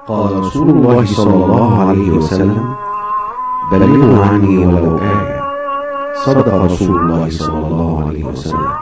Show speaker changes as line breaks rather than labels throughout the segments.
قال رسول الله صلى الله عليه وسلم بلغوا عني ولو آية صدق رسول الله صلى الله عليه وسلم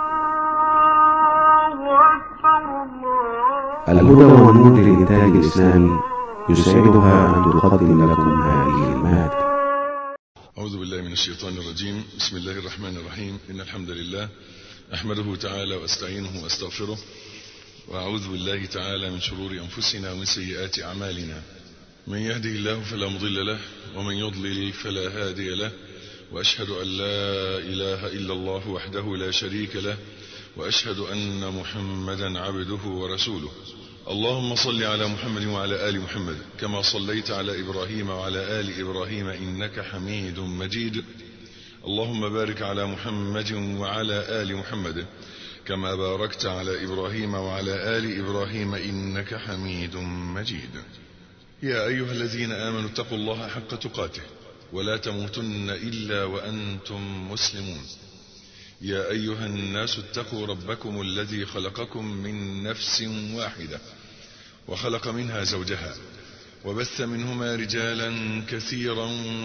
الهدى والنور للإنتاج الإسلامي يسعدها أن تقدم لكم هذه المادة
أعوذ بالله من الشيطان الرجيم بسم الله الرحمن الرحيم إن الحمد لله أحمده تعالى وأستعينه وأستغفره وأعوذ بالله تعالى من شرور أنفسنا ومن سيئات أعمالنا من يهده الله فلا مضل له ومن يضلل فلا هادي له وأشهد أن لا إله إلا الله وحده لا شريك له وأشهد أن محمدا عبده ورسوله اللهم صل على محمد وعلى آل محمد كما صليت على إبراهيم وعلى آل إبراهيم إنك حميد مجيد اللهم بارك على محمد وعلى آل محمد كما باركت على إبراهيم وعلى آل إبراهيم إنك حميد مجيد يا أيها الذين آمنوا اتقوا الله حق تقاته ولا تموتن إلا وأنتم مسلمون يا أيها الناس اتقوا ربكم الذي خلقكم من نفس واحدة وخلق منها زوجها وبث منهما رجالا كثيرا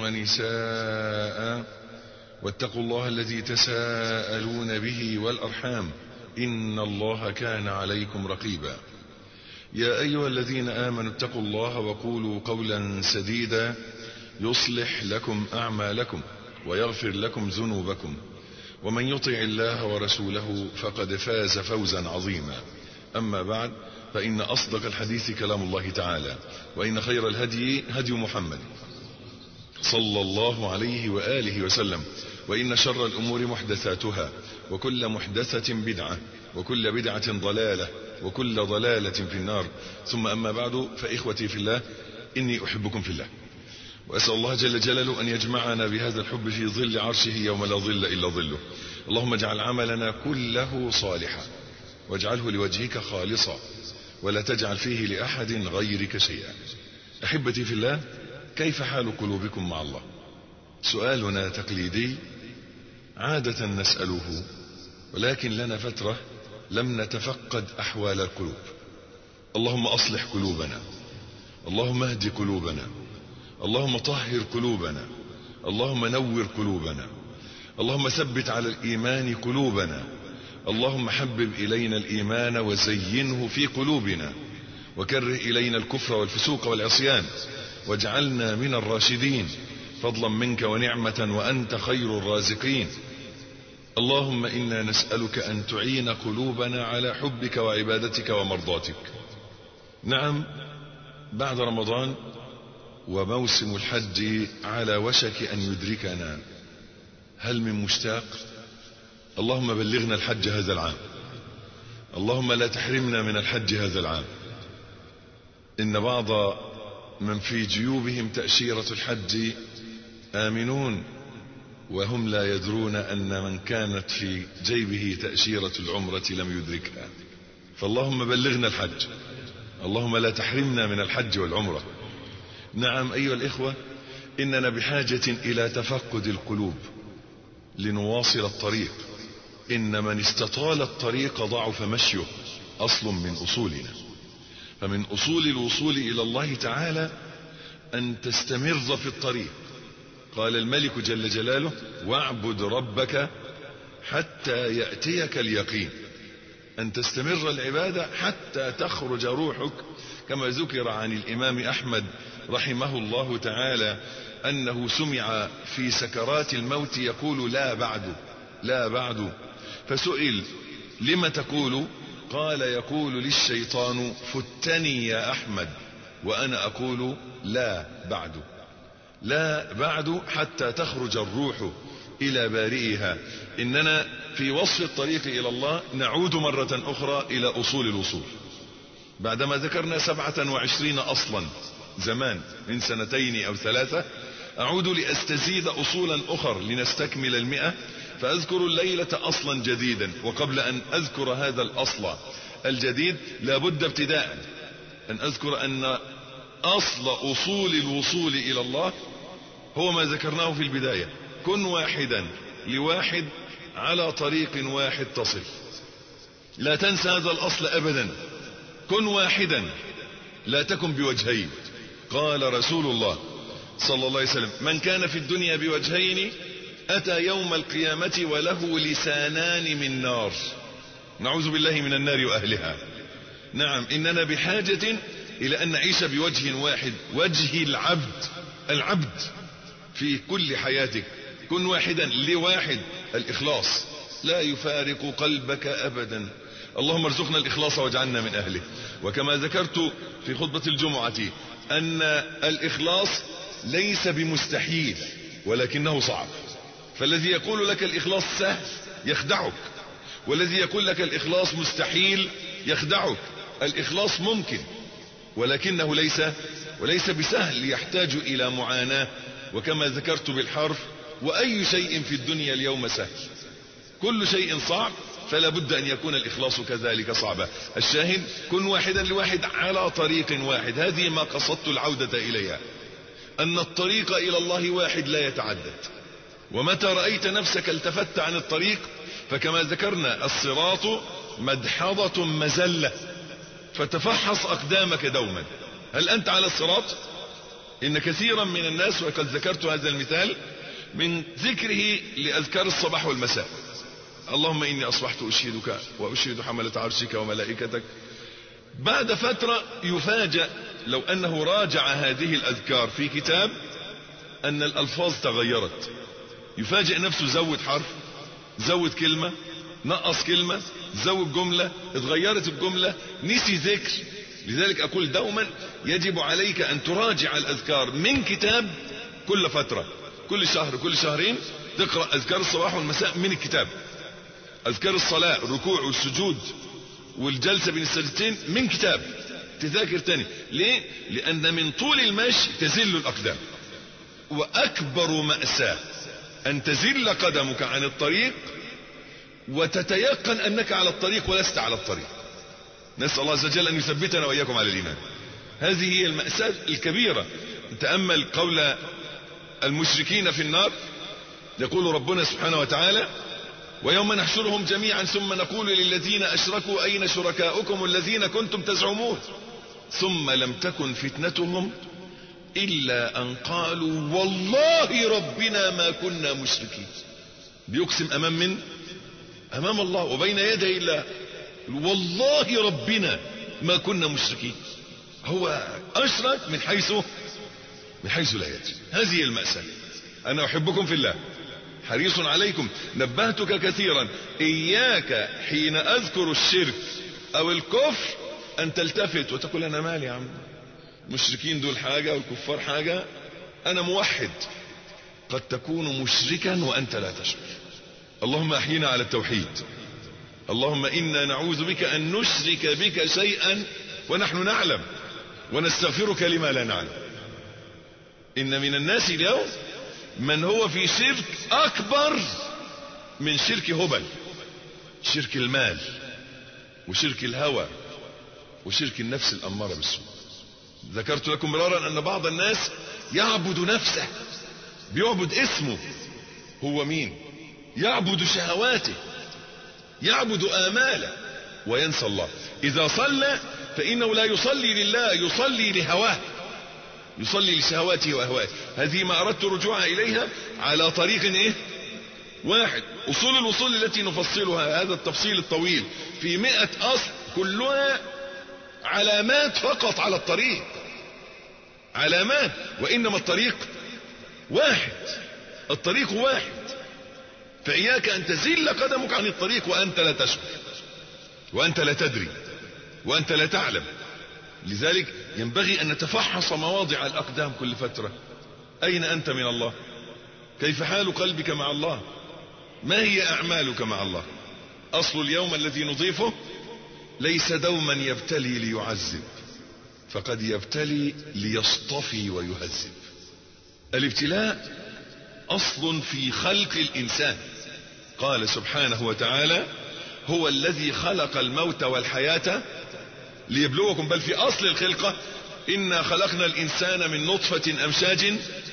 ونساء واتقوا الله الذي تساءلون به والأرحام إن الله كان عليكم رقيبا يا أيها الذين آمنوا اتقوا الله وقولوا قولا سديدا يصلح لكم أعمالكم ويغفر لكم ذنوبكم ومن يطع الله ورسوله فقد فاز فوزا عظيما أما بعد فإن أصدق الحديث كلام الله تعالى وإن خير الهدي هدي محمد صلى الله عليه وآله وسلم وإن شر الأمور محدثاتها وكل محدثة بدعة وكل بدعة ضلالة وكل ضلالة في النار ثم أما بعد فإخوتي في الله إني أحبكم في الله وأسأل الله جل جلاله أن يجمعنا بهذا الحب في ظل عرشه يوم لا ظل إلا ظله اللهم اجعل عملنا كله صالحا واجعله لوجهك خالصا ولا تجعل فيه لأحد غيرك شيئا أحبتي في الله كيف حال قلوبكم مع الله سؤالنا تقليدي عادة نسأله ولكن لنا فترة لم نتفقد أحوال القلوب اللهم أصلح قلوبنا اللهم اهد قلوبنا اللهم طهر قلوبنا اللهم نور قلوبنا اللهم ثبت على الإيمان قلوبنا اللهم حبب إلينا الإيمان وزينه في قلوبنا وكره إلينا الكفر والفسوق والعصيان واجعلنا من الراشدين فضلا منك ونعمة وأنت خير الرازقين اللهم إنا نسألك أن تعين قلوبنا على حبك وعبادتك ومرضاتك نعم بعد رمضان وموسم الحج على وشك أن يدركنا هل من مشتاق اللهم بلغنا الحج هذا العام اللهم لا تحرمنا من الحج هذا العام إن بعض من في جيوبهم تأشيرة الحج آمنون وهم لا يدرون أن من كانت في جيبه تأشيرة العمرة لم يدركها فاللهم بلغنا الحج اللهم لا تحرمنا من الحج والعمرة نعم أيها الإخوة إننا بحاجة إلى تفقد القلوب لنواصل الطريق إن من استطال الطريق ضعف مشيه أصل من أصولنا فمن أصول الوصول إلى الله تعالى أن تستمر في الطريق قال الملك جل جلاله واعبد ربك حتى يأتيك اليقين أن تستمر العبادة حتى تخرج روحك كما ذكر عن الإمام أحمد رحمه الله تعالى أنه سمع في سكرات الموت يقول لا بعد لا بعد فسئل لم تقول قال يقول للشيطان فتني يا أحمد وأنا أقول لا بعد لا بعد حتى تخرج الروح إلى بارئها إننا في وصف الطريق إلى الله نعود مرة أخرى إلى أصول الوصول بعدما ذكرنا سبعة وعشرين أصلا زمان من سنتين أو ثلاثة أعود لأستزيد أصولا أخر لنستكمل المئة فأذكر الليلة أصلا جديدا وقبل أن أذكر هذا الأصل الجديد لابد ابتداء أن أذكر أن أصل أصول الوصول إلى الله هو ما ذكرناه في البداية كن واحدا لواحد على طريق واحد تصل لا تنسى هذا الأصل أبدا كن واحدا لا تكن بوجهين قال رسول الله صلى الله عليه وسلم من كان في الدنيا بوجهين أتى يوم القيامة وله لسانان من نار نعوذ بالله من النار وأهلها نعم إننا بحاجة إلى أن نعيش بوجه واحد وجه العبد العبد في كل حياتك كن واحدا لواحد الإخلاص لا يفارق قلبك أبدا اللهم ارزقنا الإخلاص واجعلنا من أهله وكما ذكرت في خطبة الجمعة أن الإخلاص ليس بمستحيل ولكنه صعب فالذي يقول لك الإخلاص سهل يخدعك والذي يقول لك الإخلاص مستحيل يخدعك الإخلاص ممكن ولكنه ليس وليس بسهل يحتاج إلى معاناة وكما ذكرت بالحرف وأي شيء في الدنيا اليوم سهل كل شيء صعب فلا بد أن يكون الإخلاص كذلك صعبا الشاهد كن واحدا لواحد على طريق واحد هذه ما قصدت العودة إليها أن الطريق إلى الله واحد لا يتعدد ومتى رأيت نفسك التفت عن الطريق فكما ذكرنا الصراط مدحضة مزلة فتفحص أقدامك دوما هل أنت على الصراط إن كثيرا من الناس وقد ذكرت هذا المثال من ذكره لأذكار الصباح والمساء اللهم إني أصبحت أشهدك وأشهد حملة عرشك وملائكتك بعد فترة يفاجأ لو أنه راجع هذه الأذكار في كتاب أن الألفاظ تغيرت يفاجئ نفسه زود حرف زود كلمة نقص كلمة زود جملة اتغيرت الجملة نسي ذكر لذلك أقول دوما يجب عليك أن تراجع الأذكار من كتاب كل فترة كل شهر كل شهرين تقرأ أذكار الصباح والمساء من الكتاب أذكار الصلاة الركوع والسجود والجلسة بين السجدتين من كتاب تذاكر تاني ليه لأن من طول المشي تزل الأقدام وأكبر مأساة أن تزل قدمك عن الطريق وتتيقن أنك على الطريق ولست على الطريق نسأل الله عز وجل أن يثبتنا وإياكم على الإيمان هذه هي المأساة الكبيرة تأمل قول المشركين في النار يقول ربنا سبحانه وتعالى ويوم نحشرهم جميعا ثم نقول للذين أشركوا أين شركاؤكم الذين كنتم تزعمون ثم لم تكن فتنتهم إلا أن قالوا والله ربنا ما كنا مشركين بيقسم أمام من أمام الله وبين يدي الله والله ربنا ما كنا مشركين هو أشرك من حيث من حيث لا يدري هذه المأساة أنا أحبكم في الله حريص عليكم نبهتك كثيرا إياك حين أذكر الشرك أو الكفر أن تلتفت وتقول أنا مالي يا عم المشركين دول حاجة والكفار حاجة أنا موحد قد تكون مشركا وأنت لا تشعر اللهم أحينا على التوحيد اللهم إنا نعوذ بك أن نشرك بك شيئا ونحن نعلم ونستغفرك لما لا نعلم إن من الناس اليوم من هو في شرك أكبر من شرك هبل شرك المال وشرك الهوى وشرك النفس الأمارة بالسوء ذكرت لكم مرارا أن بعض الناس يعبد نفسه بيعبد اسمه هو مين يعبد شهواته يعبد آماله وينسى الله إذا صلى فإنه لا يصلي لله يصلي لهواه يصلي لشهواته وأهواته هذه ما أردت رجوعها إليها على طريق إيه واحد أصول الوصول التي نفصلها هذا التفصيل الطويل في مئة أصل كلها علامات فقط على الطريق علامات وإنما الطريق واحد الطريق واحد فإياك أن تزل قدمك عن الطريق وأنت لا تشعر وأنت لا تدري وأنت لا تعلم لذلك ينبغي أن نتفحص مواضع الأقدام كل فترة أين أنت من الله كيف حال قلبك مع الله ما هي أعمالك مع الله أصل اليوم الذي نضيفه ليس دوما يبتلي ليعذب فقد يبتلي ليصطفي ويهذب الابتلاء أصل في خلق الإنسان قال سبحانه وتعالى هو الذي خلق الموت والحياة ليبلوكم بل في أصل الخلقة إنا خلقنا الإنسان من نطفة أمشاج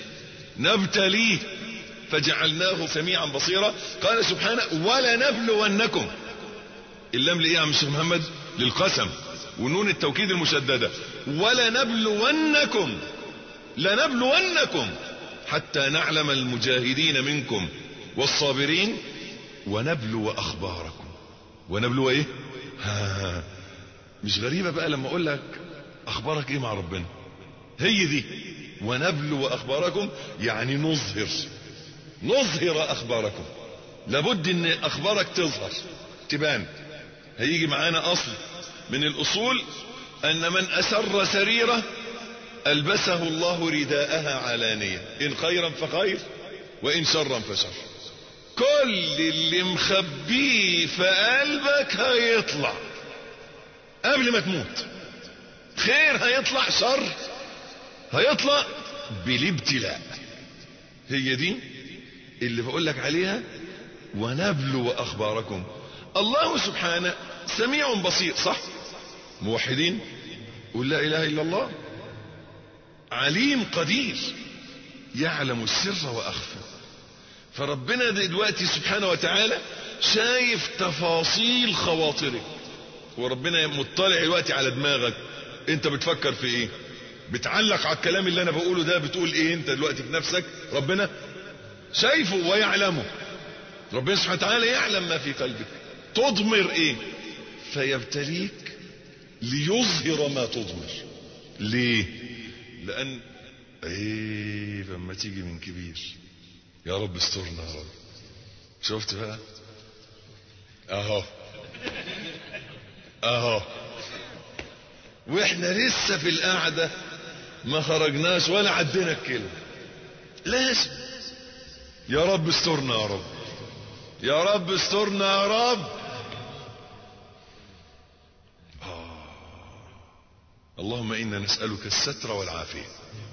نبتليه فجعلناه سميعا بصيرا قال سبحانه ولنبلونكم اللام لإيه يا عم الشيخ محمد للقسم ونون التوكيد المشددة ولنبلونكم لنبلونكم حتى نعلم المجاهدين منكم والصابرين ونبلو أخباركم ونبلو ايه ها مش غريبة بقى لما اقول لك اخبارك ايه مع ربنا هي دي ونبلو اخباركم يعني نظهر نظهر اخباركم لابد ان اخبارك تظهر تبان هيجي معانا اصل من الاصول ان من اسر سريرة البسه الله رداءها علانية ان خيرا فخير وان شرا فشر كل اللي مخبيه في قلبك هيطلع قبل ما تموت خير هيطلع شر هيطلع بالابتلاء هي دي اللي بقول لك عليها ونبلو اخباركم الله سبحانه سميع بصير صح موحدين قل لا اله الا الله عليم قدير يعلم السر واخفى فربنا دلوقتي سبحانه وتعالى شايف تفاصيل خواطرك وربنا مطلع دلوقتي على دماغك انت بتفكر في ايه بتعلق على الكلام اللي انا بقوله ده بتقول ايه انت دلوقتي في نفسك ربنا شايفه ويعلمه ربنا سبحانه وتعالى يعلم ما في قلبك تضمر ايه فيبتليك ليظهر ما تضمر ليه لان ايه لما تيجي من كبير يا رب استرنا يا رب شفت بقى اهو اهو واحنا لسه في القعدة ما خرجناش ولا عدينا الكلمة لازم يا رب استرنا يا رب يا رب استرنا يا رب آه. اللهم انا نسألك الستر والعافية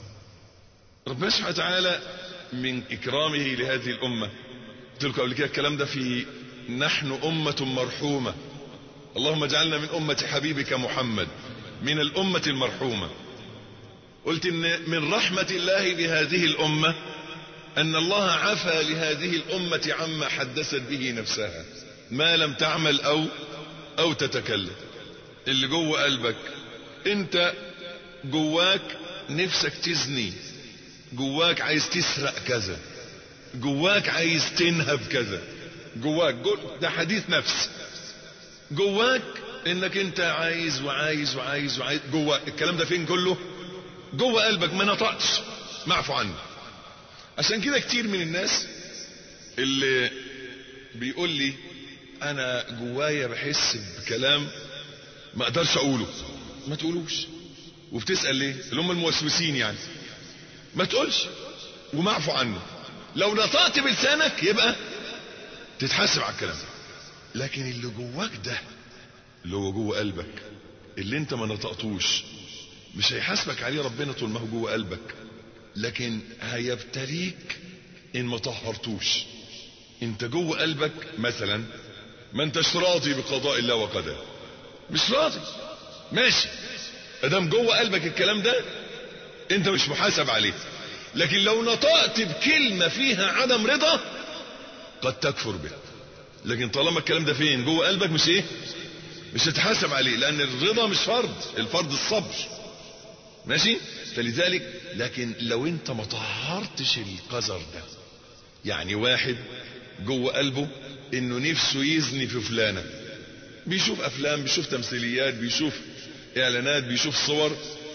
ربنا سبحانه وتعالى من اكرامه لهذه الامة قلت لكم قبل كده الكلام ده في نحن امة مرحومة اللهم اجعلنا من امة حبيبك محمد من الامة المرحومة قلت ان من رحمة الله بهذه الامة ان الله عفى لهذه الامة عما حدثت به نفسها ما لم تعمل او او تتكلم اللي جوه قلبك انت جواك نفسك تزني جواك عايز تسرق كذا جواك عايز تنهب كذا جواك جو ده حديث نفس جواك انك انت عايز وعايز وعايز وعايز جواك الكلام ده فين كله جوه قلبك ما نطقش معفو عنه عشان كده كتير من الناس اللي بيقول لي انا جوايا بحس بكلام ما اقدرش اقوله ما تقولوش وبتسأل ليه اللي هم الموسوسين يعني ما تقولش ومعفو عنه لو نطقت بلسانك يبقى تتحاسب على الكلام لكن اللي جواك ده اللي هو جوه قلبك اللي انت ما نطقتوش مش هيحاسبك عليه ربنا طول ما هو جوه قلبك لكن هيبتليك ان ما طهرتوش انت جوه قلبك مثلا ما انتش راضي بقضاء الله وقدره مش راضي ماشي ادام جوه قلبك الكلام ده انت مش محاسب عليه لكن لو نطقت بكلمة فيها عدم رضا قد تكفر به لكن طالما الكلام ده فين جوه قلبك مش ايه مش هتحاسب عليه لان الرضا مش فرض الفرض الصبر ماشي فلذلك لكن لو انت ما طهرتش القذر ده يعني واحد جوه قلبه انه نفسه يزني في فلانة بيشوف افلام بيشوف تمثيليات بيشوف اعلانات بيشوف صور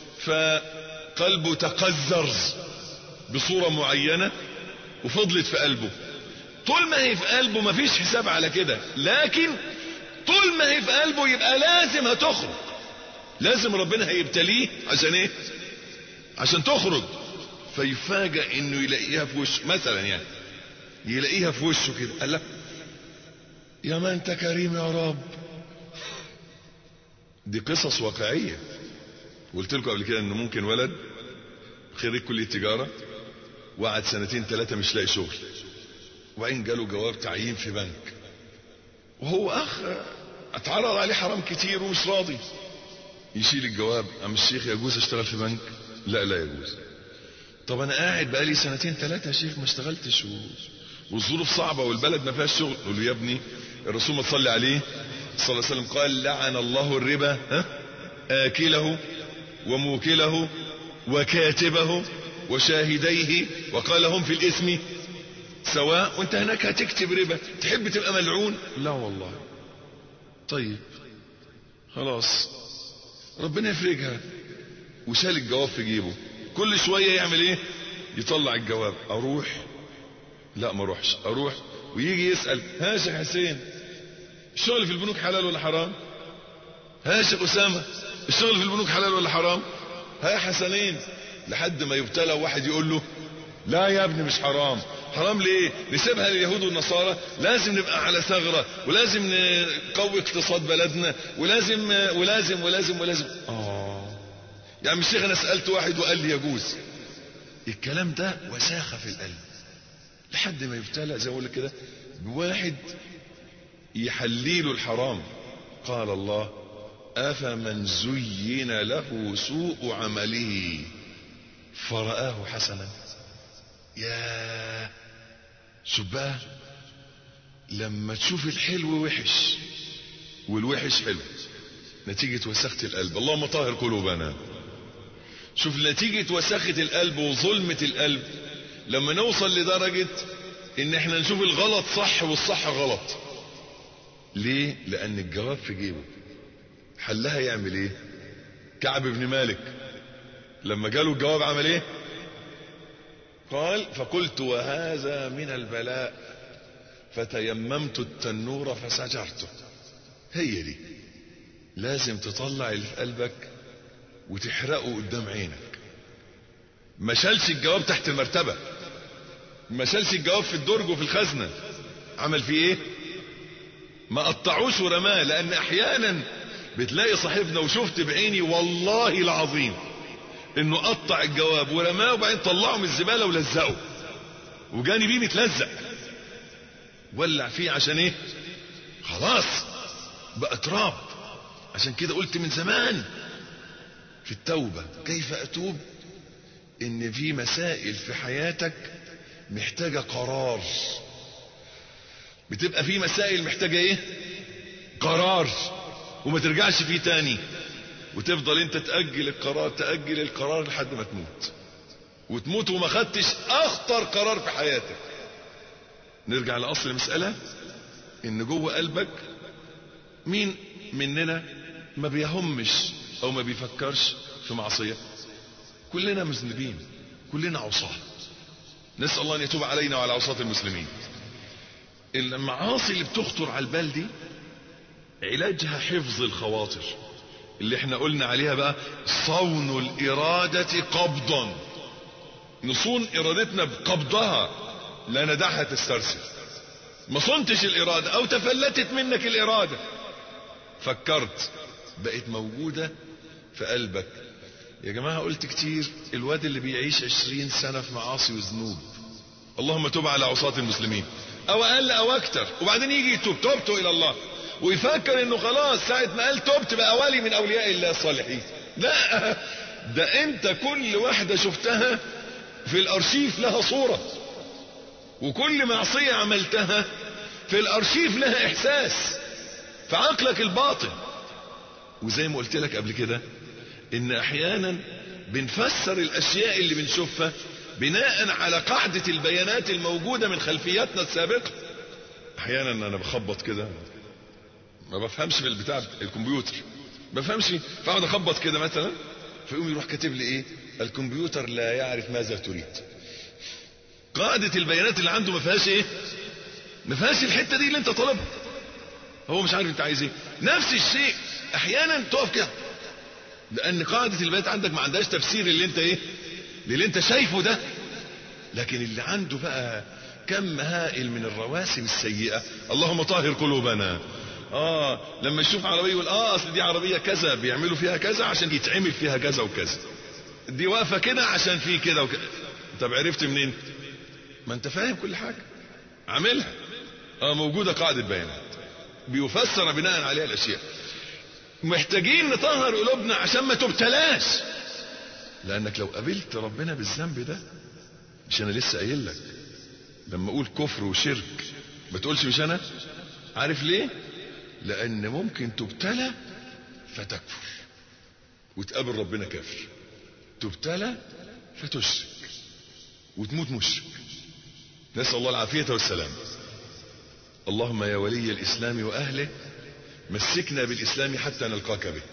فقلبه تقذر بصورة معينة وفضلت في قلبه طول ما هي في قلبه مفيش حساب على كده لكن طول ما هي في قلبه يبقى لازم هتخرج لازم ربنا هيبتليه عشان ايه عشان تخرج فيفاجئ انه يلاقيها في وشه مثلا يعني يلاقيها في وشه كده قال لك يا ما انت كريم يا رب دي قصص واقعية قلت لكم قبل كده انه ممكن ولد خريج كلية تجارة وقعد سنتين ثلاثة مش لاقي شغل وبعدين جاله جواب تعيين في بنك وهو اخ اتعرض عليه حرام كتير ومش راضي يشيل الجواب ام الشيخ يجوز اشتغل في بنك لا لا يجوز طب انا قاعد بقالي سنتين ثلاثة يا شيخ ما اشتغلتش و... والظروف صعبة والبلد ما فيهاش شغل قول له يا ابني الرسول ما تصلي عليه صلى الله عليه وسلم قال لعن الله الربا ها آكله وموكله وكاتبه وشاهديه وقال هم في الاسم سواء وانت هناك هتكتب ربا تحب تبقى ملعون لا والله طيب خلاص ربنا يفرجها وشال الجواب في جيبه كل شوية يعمل ايه يطلع الجواب اروح لا ما اروحش اروح ويجي يسأل ها يا شيخ حسين الشغل في البنوك حلال ولا حرام ها يا شيخ اسامة الشغل في البنوك حلال ولا حرام ها يا حسنين لحد ما يبتلى واحد يقول له لا يا ابني مش حرام حرام ليه نسيبها لليهود والنصارى لازم نبقى على ثغرة ولازم نقوي اقتصاد بلدنا ولازم ولازم ولازم ولازم اه يعني الشيخ انا سألت واحد وقال لي يجوز الكلام ده وساخة في القلب لحد ما يبتلى زي ما اقول كده بواحد يحليله الحرام قال الله افمن زين له سوء عمله فرآه حسنا يا شوف بقى لما تشوف الحلو وحش والوحش حلو نتيجة وسخة القلب اللهم طهر قلوبنا شوف نتيجة وسخة القلب وظلمة القلب لما نوصل لدرجة ان احنا نشوف الغلط صح والصح غلط ليه لان الجواب في جيبه حلها يعمل ايه كعب بن مالك لما جاله الجواب عمل ايه قال فقلت وهذا من البلاء فتيممت التنور فسجرته هي دي لازم تطلع اللي في قلبك وتحرقه قدام عينك ما شالش الجواب تحت المرتبة ما شالش الجواب في الدرج وفي الخزنة عمل فيه ايه ما قطعوش ورماه لان احيانا بتلاقي صاحبنا وشفت بعيني والله العظيم انه قطع الجواب ورماه وبعدين طلعه من الزبالة ولزقه وجاني بيه متلزق ولع فيه عشان ايه خلاص بقى تراب عشان كده قلت من زمان في التوبة كيف اتوب ان في مسائل في حياتك محتاجة قرار بتبقى في مسائل محتاجة ايه قرار وما ترجعش فيه تاني وتفضل انت تأجل القرار تأجل القرار لحد ما تموت وتموت وما خدتش اخطر قرار في حياتك نرجع لاصل المسألة ان جوه قلبك مين مننا ما بيهمش او ما بيفكرش في معصية كلنا مذنبين كلنا عصاة نسأل الله ان يتوب علينا وعلى عصاة المسلمين المعاصي اللي بتخطر على البال دي علاجها حفظ الخواطر اللي احنا قلنا عليها بقى صون الإرادة قبضا نصون إرادتنا بقبضها لا ندعها تسترسل ما صنتش الإرادة أو تفلتت منك الإرادة فكرت بقت موجودة في قلبك يا جماعة قلت كتير الواد اللي بيعيش عشرين سنة في معاصي وذنوب اللهم تب على عصاة المسلمين او اقل او اكتر وبعدين يجي يتوب توبته الى الله ويفكر انه خلاص ساعة ما قال توبت بقى ولي من اولياء الله الصالحين لا ده انت كل واحدة شفتها في الارشيف لها صورة وكل معصية عملتها في الارشيف لها احساس في عقلك الباطن وزي ما قلت لك قبل كده ان احيانا بنفسر الاشياء اللي بنشوفها بناء على قاعدة البيانات الموجودة من خلفياتنا السابقة احيانا انا بخبط كده ما بفهمش في البتاع الكمبيوتر ما بفهمش فاقعد اخبط كده مثلا فيقوم يروح كاتب لي ايه الكمبيوتر لا يعرف ماذا تريد قاعدة البيانات اللي عنده ما فيهاش ايه ما فيهاش الحتة دي اللي انت طالبها هو مش عارف انت عايز ايه نفس الشيء احيانا تقف كده لان قاعدة البيانات عندك ما عندهاش تفسير اللي انت ايه اللي انت شايفه ده لكن اللي عنده بقى كم هائل من الرواسم السيئة اللهم طاهر قلوبنا اه لما يشوف عربية يقول اه اصل دي عربية كذا بيعملوا فيها كذا عشان يتعمل فيها كذا وكذا دي واقفة كده عشان في كده وكذا طب عرفت منين ما انت فاهم كل حاجة عاملها اه موجودة قاعدة بيانات بيفسر بناء عليها الاشياء محتاجين نطهر قلوبنا عشان ما تبتلاش لانك لو قابلت ربنا بالذنب ده مش انا لسه قايل لك لما اقول كفر وشرك ما تقولش مش انا عارف ليه لان ممكن تبتلى فتكفر وتقابل ربنا كافر تبتلى فتشرك وتموت مشرك نسأل الله العافية والسلام اللهم يا ولي الإسلام وأهله مسكنا بالإسلام حتى نلقاك به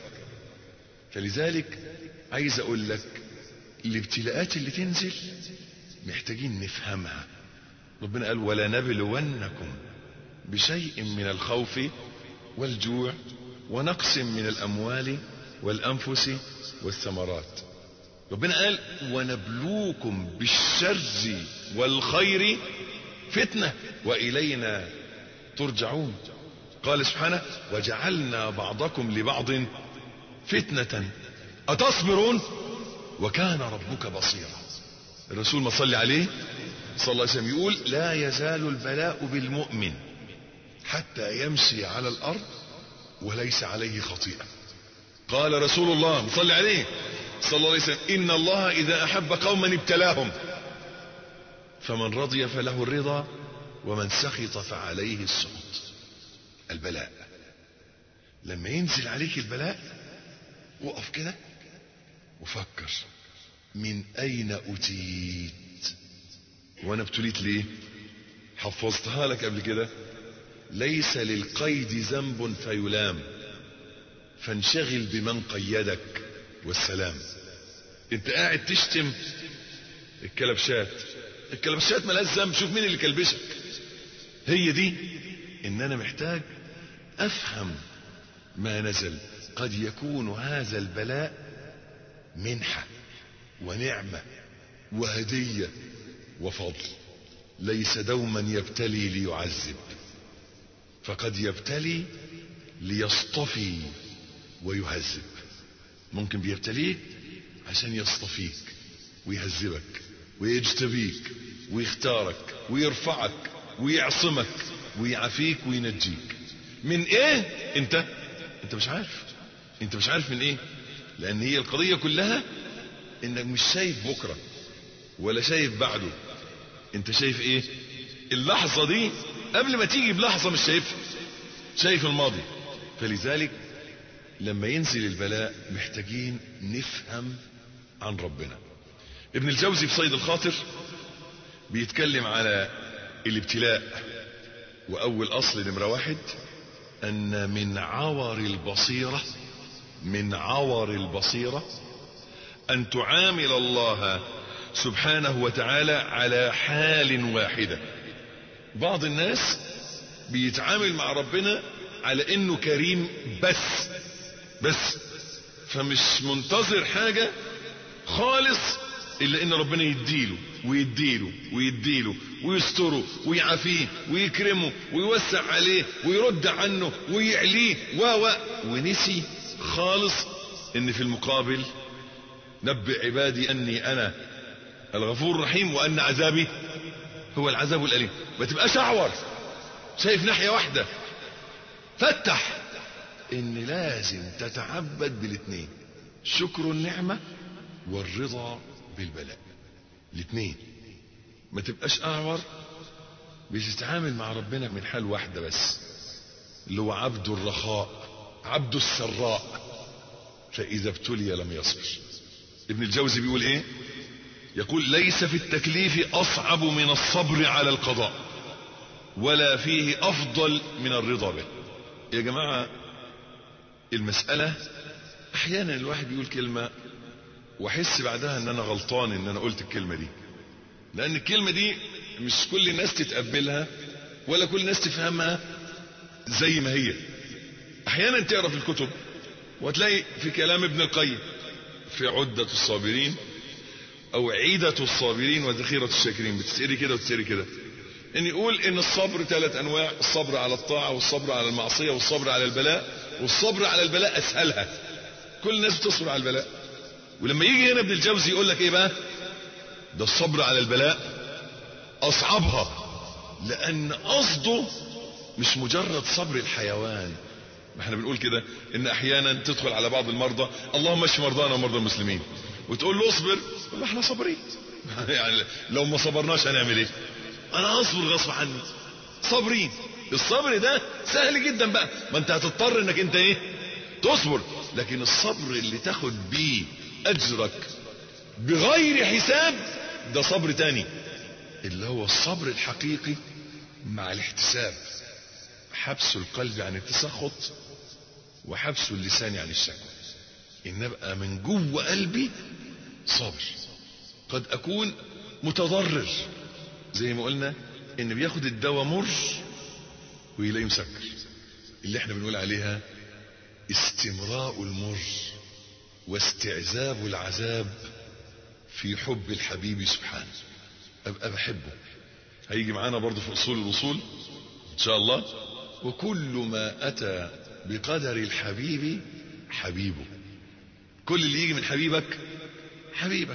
فلذلك عايز أقول لك الابتلاءات اللي تنزل محتاجين نفهمها ربنا قال ولا نبلونكم بشيء من الخوف والجوع ونقص من الأموال والأنفس والثمرات ربنا قال ونبلوكم بالشر والخير فتنة وإلينا ترجعون قال سبحانه وجعلنا بعضكم لبعض فتنة أتصبرون وكان ربك بصيرا الرسول ما صلي عليه صلى الله عليه وسلم يقول لا يزال البلاء بالمؤمن حتى يمشي على الأرض وليس عليه خطيئة قال رسول الله صلى عليه صلى الله عليه وسلم إن الله إذا أحب قوما ابتلاهم فمن رضي فله الرضا ومن سخط فعليه السخط البلاء لما ينزل عليك البلاء وقف كده وفكر من أين أتيت وأنا ابتليت ليه حفظتها لك قبل كده ليس للقيد ذنب فيلام فانشغل بمن قيدك والسلام انت قاعد تشتم الكلبشات الكلبشات ملاش ذنب شوف مين اللي كلبشك هي دي ان انا محتاج افهم ما نزل قد يكون هذا البلاء منحة ونعمة وهدية وفضل ليس دوما يبتلي ليعذب فقد يبتلي ليصطفي ويهذب ممكن بيبتليك عشان يصطفيك ويهذبك ويجتبيك ويختارك ويرفعك ويعصمك ويعافيك وينجيك من ايه انت انت مش عارف انت مش عارف من ايه لان هي القضية كلها انك مش شايف بكرة ولا شايف بعده انت شايف ايه اللحظة دي قبل ما تيجي بلحظة مش شايفها شايف الماضي فلذلك لما ينزل البلاء محتاجين نفهم عن ربنا ابن الجوزي في صيد الخاطر بيتكلم على الابتلاء واول اصل نمرة واحد ان من عور البصيرة من عور البصيرة ان تعامل الله سبحانه وتعالى على حال واحدة بعض الناس بيتعامل مع ربنا على انه كريم بس بس فمش منتظر حاجة خالص الا ان ربنا يديله ويديله ويديله ويستره ويعافيه ويكرمه ويوسع عليه ويرد عنه ويعليه و و ونسي خالص ان في المقابل نبئ عبادي اني انا الغفور الرحيم وان عذابي هو العذاب الاليم ما تبقاش اعور شايف ناحية واحدة فتح ان لازم تتعبد بالاثنين شكر النعمة والرضا بالبلاء الاثنين ما تبقاش اعور بتتعامل مع ربنا من حال واحدة بس اللي هو عبد الرخاء عبد السراء فاذا ابتلي لم يصبر ابن الجوزي بيقول ايه يقول ليس في التكليف اصعب من الصبر على القضاء ولا فيه افضل من الرضا به يا جماعة المسألة احيانا الواحد يقول كلمة واحس بعدها ان انا غلطان ان انا قلت الكلمة دي لان الكلمة دي مش كل الناس تتقبلها ولا كل الناس تفهمها زي ما هي احيانا تقرا في الكتب وتلاقي في كلام ابن القيم في عدة الصابرين او عيدة الصابرين وذخيرة الشاكرين بتسألي كده وتسألي كده ان يقول ان الصبر ثلاث انواع الصبر على الطاعة والصبر على المعصية والصبر على البلاء والصبر على البلاء اسهلها كل الناس بتصبر على البلاء ولما يجي هنا ابن الجوزي يقول لك ايه بقى ده الصبر على البلاء اصعبها لان قصده مش مجرد صبر الحيوان ما احنا بنقول كده ان احيانا تدخل على بعض المرضى اللهم اشف مرضانا ومرضى المسلمين وتقول له اصبر ما احنا صابرين يعني لو ما صبرناش هنعمل ايه انا اصبر غصب عني صابرين الصبر ده سهل جدا بقى ما انت هتضطر انك انت ايه تصبر لكن الصبر اللي تاخد بيه اجرك بغير حساب ده صبر تاني اللي هو الصبر الحقيقي مع الاحتساب حبس القلب عن التسخط وحبس اللسان عن الشكوى ان ابقى من جوه قلبي صابر قد اكون متضرر زي ما قلنا ان بياخد الدواء مر ويلاقيه مسكر اللي احنا بنقول عليها استمراء المر واستعذاب العذاب في حب الحبيب سبحانه ابقى بحبه هيجي معانا برضه في اصول الوصول ان شاء الله وكل ما اتى بقدر الحبيب حبيبه كل اللي يجي من حبيبك حبيبك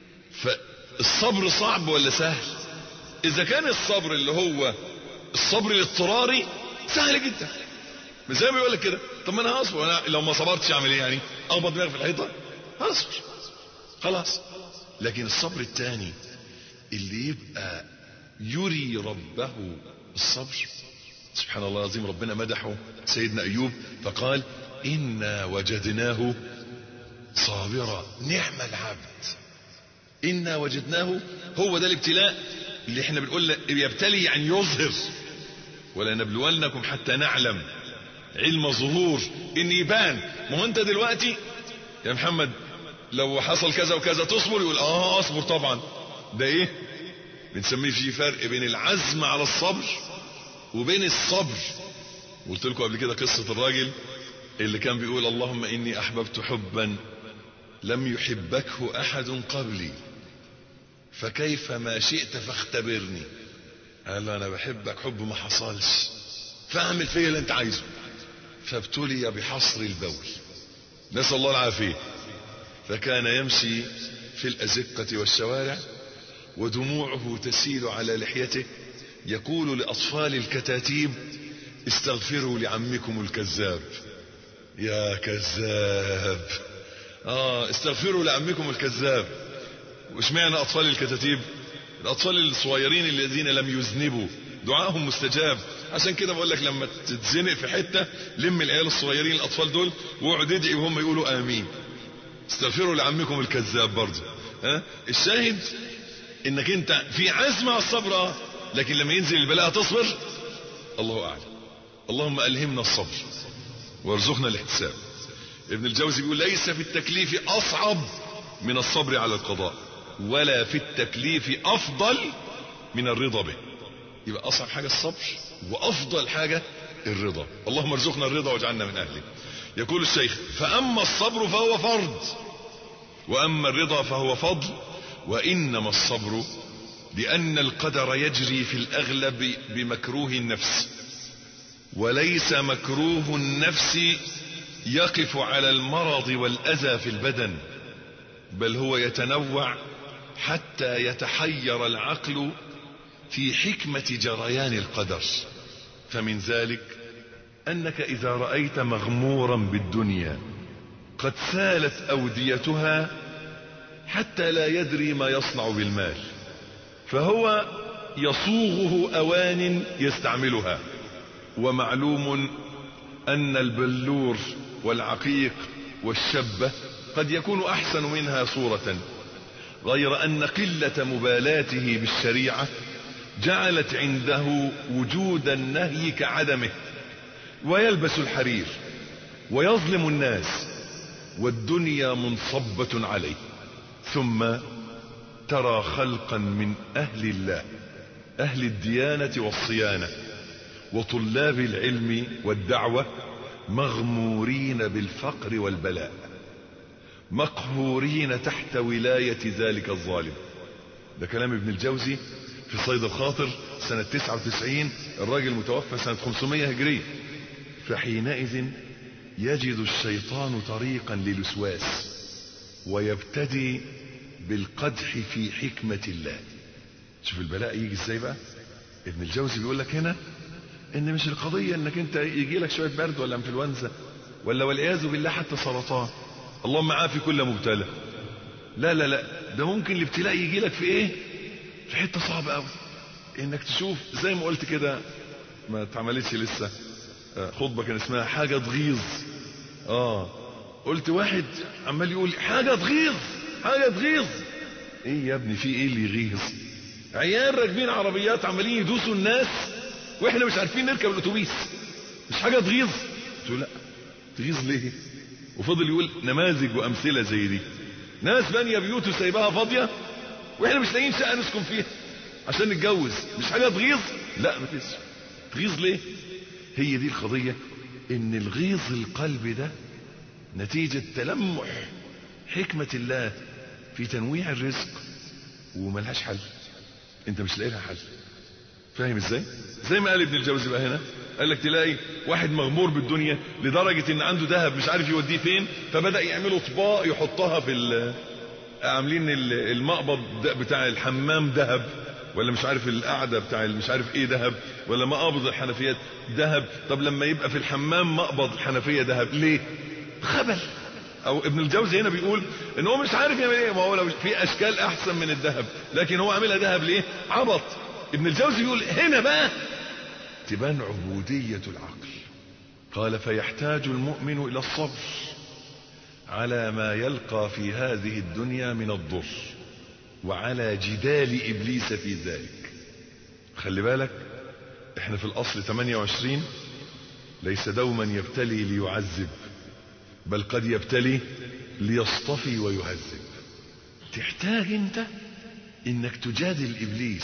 فالصبر صعب ولا سهل اذا كان الصبر اللي هو الصبر الاضطراري سهل جدا مش زي ما بيقول لك كده طب ما انا هصبر انا لو ما صبرتش اعمل ايه يعني اخبط دماغي في الحيطه هصبر خلاص لكن الصبر الثاني اللي يبقى يري ربه الصبر سبحان الله العظيم ربنا مدحه سيدنا ايوب فقال انا وجدناه صابرا نعم العبد انا وجدناه هو ده الابتلاء اللي احنا بنقول يبتلي يعني يظهر ولنبلونكم حتى نعلم علم ظهور ان يبان ما هو انت دلوقتي يا محمد لو حصل كذا وكذا تصبر يقول اه اصبر طبعا ده ايه بنسميه في فرق بين العزم على الصبر وبين الصبر قلت لكم قبل كده قصة الراجل اللي كان بيقول اللهم اني احببت حبا لم يحبكه احد قبلي فكيف ما شئت فاختبرني قال له انا بحبك حب ما حصلش فاعمل فيا اللي انت عايزه فابتلي بحصر البول نسال الله العافيه فكان يمشي في الازقه والشوارع ودموعه تسيل على لحيته يقول لاطفال الكتاتيب استغفروا لعمكم الكذاب يا كذاب اه استغفروا لعمكم الكذاب وش معنى اطفال الكتاتيب الاطفال الصغيرين الذين لم يذنبوا دعائهم مستجاب عشان كده بقول لك لما تتزنق في حته لم العيال الصغيرين الاطفال دول واقعد ادعي وهم يقولوا امين استغفروا لعمكم الكذاب برضه ها الشاهد انك انت في عزم على الصبر لكن لما ينزل البلاء تصبر الله اعلم اللهم الهمنا الصبر وارزقنا الاحتساب ابن الجوزي بيقول ليس في التكليف اصعب من الصبر على القضاء ولا في التكليف افضل من الرضا به يبقى اصعب حاجه الصبر وافضل حاجه الرضا اللهم ارزقنا الرضا واجعلنا من اهله يقول الشيخ فاما الصبر فهو فرض واما الرضا فهو فضل وانما الصبر لان القدر يجري في الاغلب بمكروه النفس وليس مكروه النفس يقف على المرض والاذى في البدن بل هو يتنوع حتى يتحير العقل في حكمة جريان القدر فمن ذلك أنك إذا رأيت مغمورا بالدنيا قد سالت أوديتها حتى لا يدري ما يصنع بالمال فهو يصوغه أوان يستعملها ومعلوم أن البلور والعقيق والشبة قد يكون أحسن منها صورة غير أن قلة مبالاته بالشريعة جعلت عنده وجود النهي كعدمه ويلبس الحرير ويظلم الناس والدنيا منصبة عليه ثم ترى خلقا من أهل الله أهل الديانة والصيانة وطلاب العلم والدعوة مغمورين بالفقر والبلاء مقهورين تحت ولاية ذلك الظالم ده كلام ابن الجوزي في صيد الخاطر سنة 99 الراجل متوفى سنة 500 هجرية فحينئذ يجد الشيطان طريقا للوسواس ويبتدي بالقدح في حكمة الله شوف البلاء يجي ازاي بقى ابن الجوزي بيقول لك هنا ان مش القضية انك انت يجي لك شوية برد ولا انفلونزا ولا والعياذ بالله حتى سرطان اللهم عافي كل مبتلى لا لا لا ده ممكن الابتلاء يجي لك في ايه في حته صعبه قوي انك تشوف زي ما قلت كده ما اتعملتش لسه خطبه كان اسمها حاجه تغيظ اه قلت واحد عمال يقول حاجة تغيظ حاجة تغيظ ايه يا ابني في ايه اللي يغيظ عيال راكبين عربيات عمالين يدوسوا الناس واحنا مش عارفين نركب الاتوبيس مش حاجة تغيظ قلت له لا تغيظ ليه وفضل يقول نماذج وامثلة زي دي ناس بانية بيوت وسايباها فاضية واحنا مش لاقيين شقة نسكن فيها عشان نتجوز مش حاجة تغيظ لا ما فيش تغيظ ليه هي دي القضية ان الغيظ القلب ده نتيجة تلمح حكمة الله في تنويع الرزق وملهاش حل انت مش لاقي لها حل فاهم ازاي زي ما قال ابن الجوزي بقى هنا قال لك تلاقي واحد مغمور بالدنيا لدرجة ان عنده ذهب مش عارف يوديه فين فبدأ يعملوا طباق يحطها في عاملين المقبض بتاع الحمام ذهب ولا مش عارف القعدة بتاع مش عارف ايه ذهب ولا مقابض الحنفيات ذهب طب لما يبقى في الحمام مقبض الحنفية ذهب ليه خبل او ابن الجوزي هنا بيقول ان هو مش عارف يعمل ايه ما هو لو في اشكال احسن من الذهب لكن هو عاملها ذهب ليه عبط ابن الجوزي بيقول هنا بقى تبان عبودية العقل قال فيحتاج المؤمن الى الصبر على ما يلقى في هذه الدنيا من الضر وعلى جدال ابليس في ذلك خلي بالك احنا في الاصل 28 ليس دوما يبتلي ليعذب بل قد يبتلي ليصطفي ويهذب تحتاج انت انك تجادل ابليس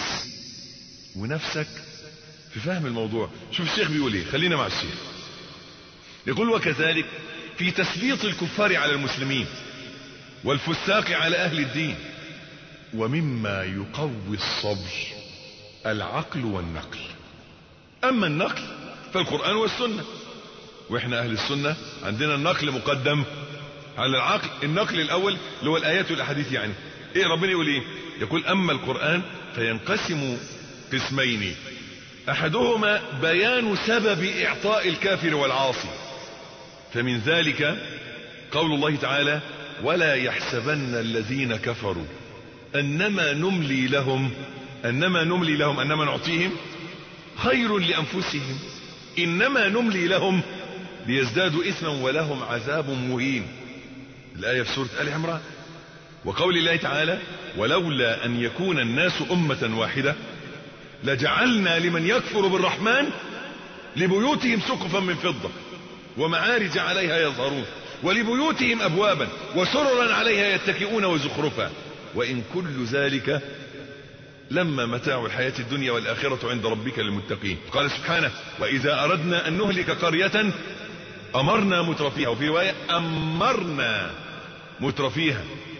ونفسك في فهم الموضوع شوف الشيخ بيقول ايه خلينا مع الشيخ يقول وكذلك في تسليط الكفار على المسلمين والفساق على اهل الدين ومما يقوي الصبر العقل والنقل اما النقل فالقرآن والسنة واحنا اهل السنة عندنا النقل مقدم على العقل النقل الاول اللي هو الايات والاحاديث يعني ايه ربنا يقول ايه يقول اما القرآن فينقسم قسمين احدهما بيان سبب اعطاء الكافر والعاصي فمن ذلك قول الله تعالى ولا يحسبن الذين كفروا انما نملي لهم انما نملي لهم انما نعطيهم خير لانفسهم انما نملي لهم ليزدادوا اثما ولهم عذاب مهين الايه في سوره ال عمران وقول الله تعالى ولولا ان يكون الناس امه واحده لجعلنا لمن يكفر بالرحمن لبيوتهم سقفا من فضه ومعارج عليها يظهرون ولبيوتهم ابوابا وسررا عليها يتكئون وزخرفا وان كل ذلك لما متاع الحياة الدنيا والآخرة عند ربك للمتقين قال سبحانه وإذا أردنا أن نهلك قرية أمرنا مترفيها وفي رواية أمرنا مترفيها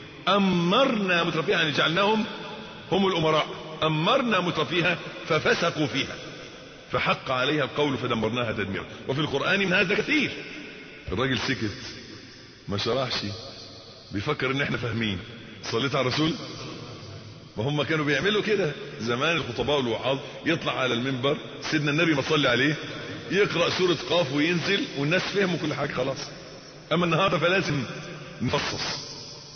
أمرنا مترفيها يعني جعلناهم هم الأمراء أمرنا مترفيها ففسقوا فيها فحق عليها القول فدمرناها تدميرا وفي القرآن من هذا كثير الراجل سكت ما شرحش بيفكر ان احنا فاهمين صليت على الرسول ما هم كانوا بيعملوا كده زمان الخطباء والوعاظ يطلع على المنبر سيدنا النبي ما صلي عليه يقرأ سورة قاف وينزل والناس فهموا كل حاجة خلاص اما النهاردة فلازم نفصص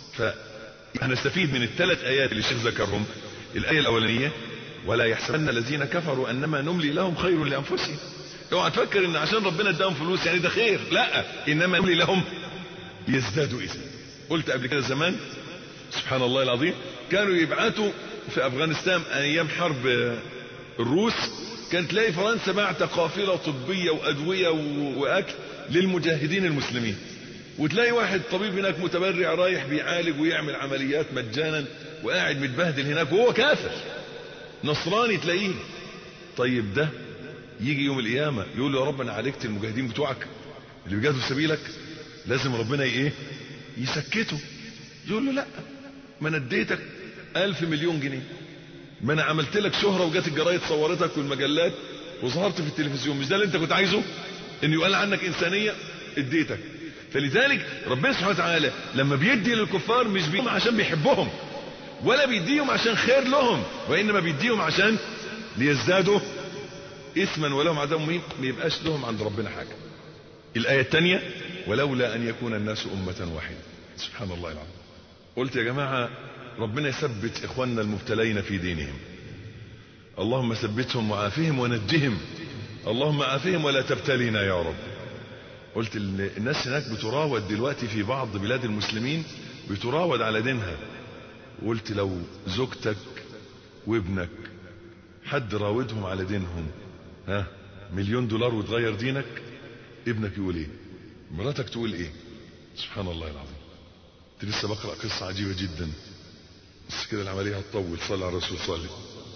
فهنستفيد من الثلاث ايات اللي الشيخ ذكرهم الاية الاولانية ولا يحسبن الذين كفروا انما نملي لهم خير لانفسهم اوعى تفكر ان عشان ربنا اداهم فلوس يعني ده خير لا انما نملي لهم ليزدادوا اثما قلت قبل كده زمان سبحان الله العظيم كانوا يبعتوا في افغانستان ايام حرب الروس كان تلاقي فرنسا بعت قافله طبيه وادويه واكل للمجاهدين المسلمين وتلاقي واحد طبيب هناك متبرع رايح بيعالج ويعمل عمليات مجانا وقاعد متبهدل هناك وهو كافر نصراني تلاقيه طيب ده يجي يوم القيامه يقول له يا رب انا عالجت المجاهدين بتوعك اللي بيجاهدوا في سبيلك لازم ربنا ايه يسكته يقول له لا ما انا اديتك الف مليون جنيه ما انا عملت لك شهرة وجات الجرايد صورتك والمجلات وظهرت في التلفزيون مش ده اللي انت كنت عايزه ان يقال عنك انسانية اديتك فلذلك ربنا سبحانه وتعالى لما بيدي للكفار مش بيديهم عشان بيحبهم ولا بيديهم عشان خير لهم وانما بيديهم عشان ليزدادوا اثما ولهم عذاب مهين ما يبقاش لهم عند ربنا حاجة الايه الثانيه ولولا ان يكون الناس امه واحده سبحان الله العظيم قلت يا جماعه ربنا يثبت اخواننا المبتلين في دينهم اللهم ثبتهم وعافهم ونجهم اللهم عافهم ولا تبتلينا يا رب قلت ال- الناس هناك بتراود دلوقتي في بعض بلاد المسلمين بتراود على دينها وقلت لو زوجتك وابنك حد راودهم على دينهم ها مليون دولار وتغير دينك ابنك يقول ايه مراتك تقول ايه سبحان الله العظيم كنت لسه بقرا قصه عجيبه جدا بس كده العمليه هتطول صلى على الرسول صلى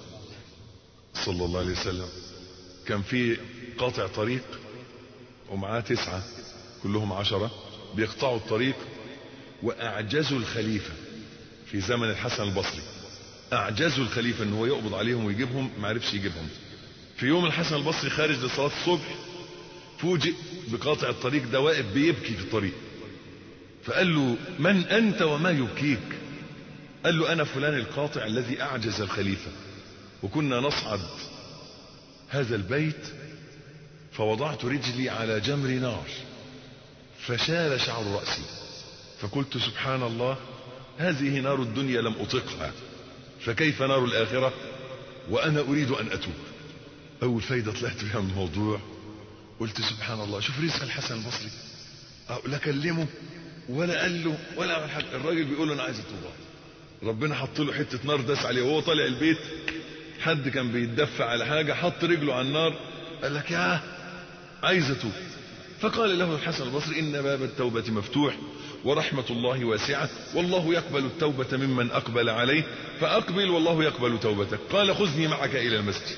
صلى الله عليه وسلم كان في قاطع طريق ومعاه تسعة كلهم عشرة بيقطعوا الطريق وأعجزوا الخليفة في زمن الحسن البصري أعجزوا الخليفة أنه هو يقبض عليهم ويجيبهم ما عرفش يجيبهم في يوم الحسن البصري خارج لصلاة الصبح فوجئ بقاطع الطريق ده واقف بيبكي في الطريق فقال له من أنت وما يبكيك قال له أنا فلان القاطع الذي أعجز الخليفة وكنا نصعد هذا البيت فوضعت رجلي على جمر نار فشال شعر رأسي فقلت سبحان الله هذه نار الدنيا لم أطقها فكيف نار الآخرة وأنا أريد أن أتوب أول فايدة طلعت بها من الموضوع قلت سبحان الله شوف رزق الحسن البصري أه لا كلمه ولا قال له ولا عمل حاجة الراجل بيقول له أنا عايز أتوب ربنا حط له حتة نار داس عليه وهو طالع البيت حد كان بيتدفع على حاجة حط رجله على النار قال لك يا عايز أتوب فقال له الحسن البصري إن باب التوبة مفتوح ورحمة الله واسعة والله يقبل التوبة ممن أقبل عليه فأقبل والله يقبل توبتك قال خذني معك إلى المسجد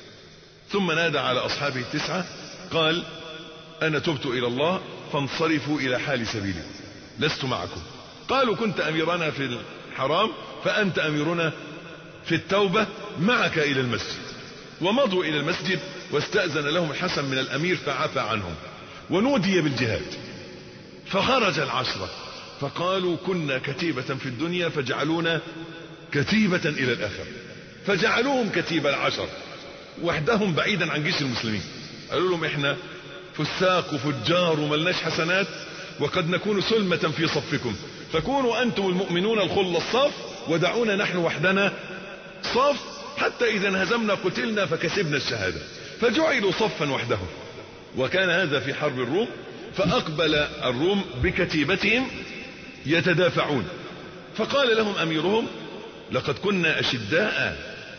ثم نادى على أصحابه التسعة قال أنا تبت إلى الله فانصرفوا إلى حال سبيلي لست معكم قالوا كنت أميرنا في الحرام فأنت أميرنا في التوبة معك إلى المسجد ومضوا إلى المسجد واستأذن لهم الحسن من الأمير فعفى عنهم ونودي بالجهاد فخرج العشرة فقالوا كنا كتيبة في الدنيا فجعلونا كتيبة إلى الآخرة فجعلوهم كتيبة العشر وحدهم بعيدا عن جيش المسلمين قالوا لهم احنا فساق وفجار وملناش حسنات وقد نكون سلمة في صفكم فكونوا أنتم المؤمنون الخل الصف ودعونا نحن وحدنا صف حتى إذا انهزمنا قتلنا فكسبنا الشهادة فجعلوا صفا وحدهم وكان هذا في حرب الروم فأقبل الروم بكتيبتهم يتدافعون فقال لهم أميرهم لقد كنا أشداء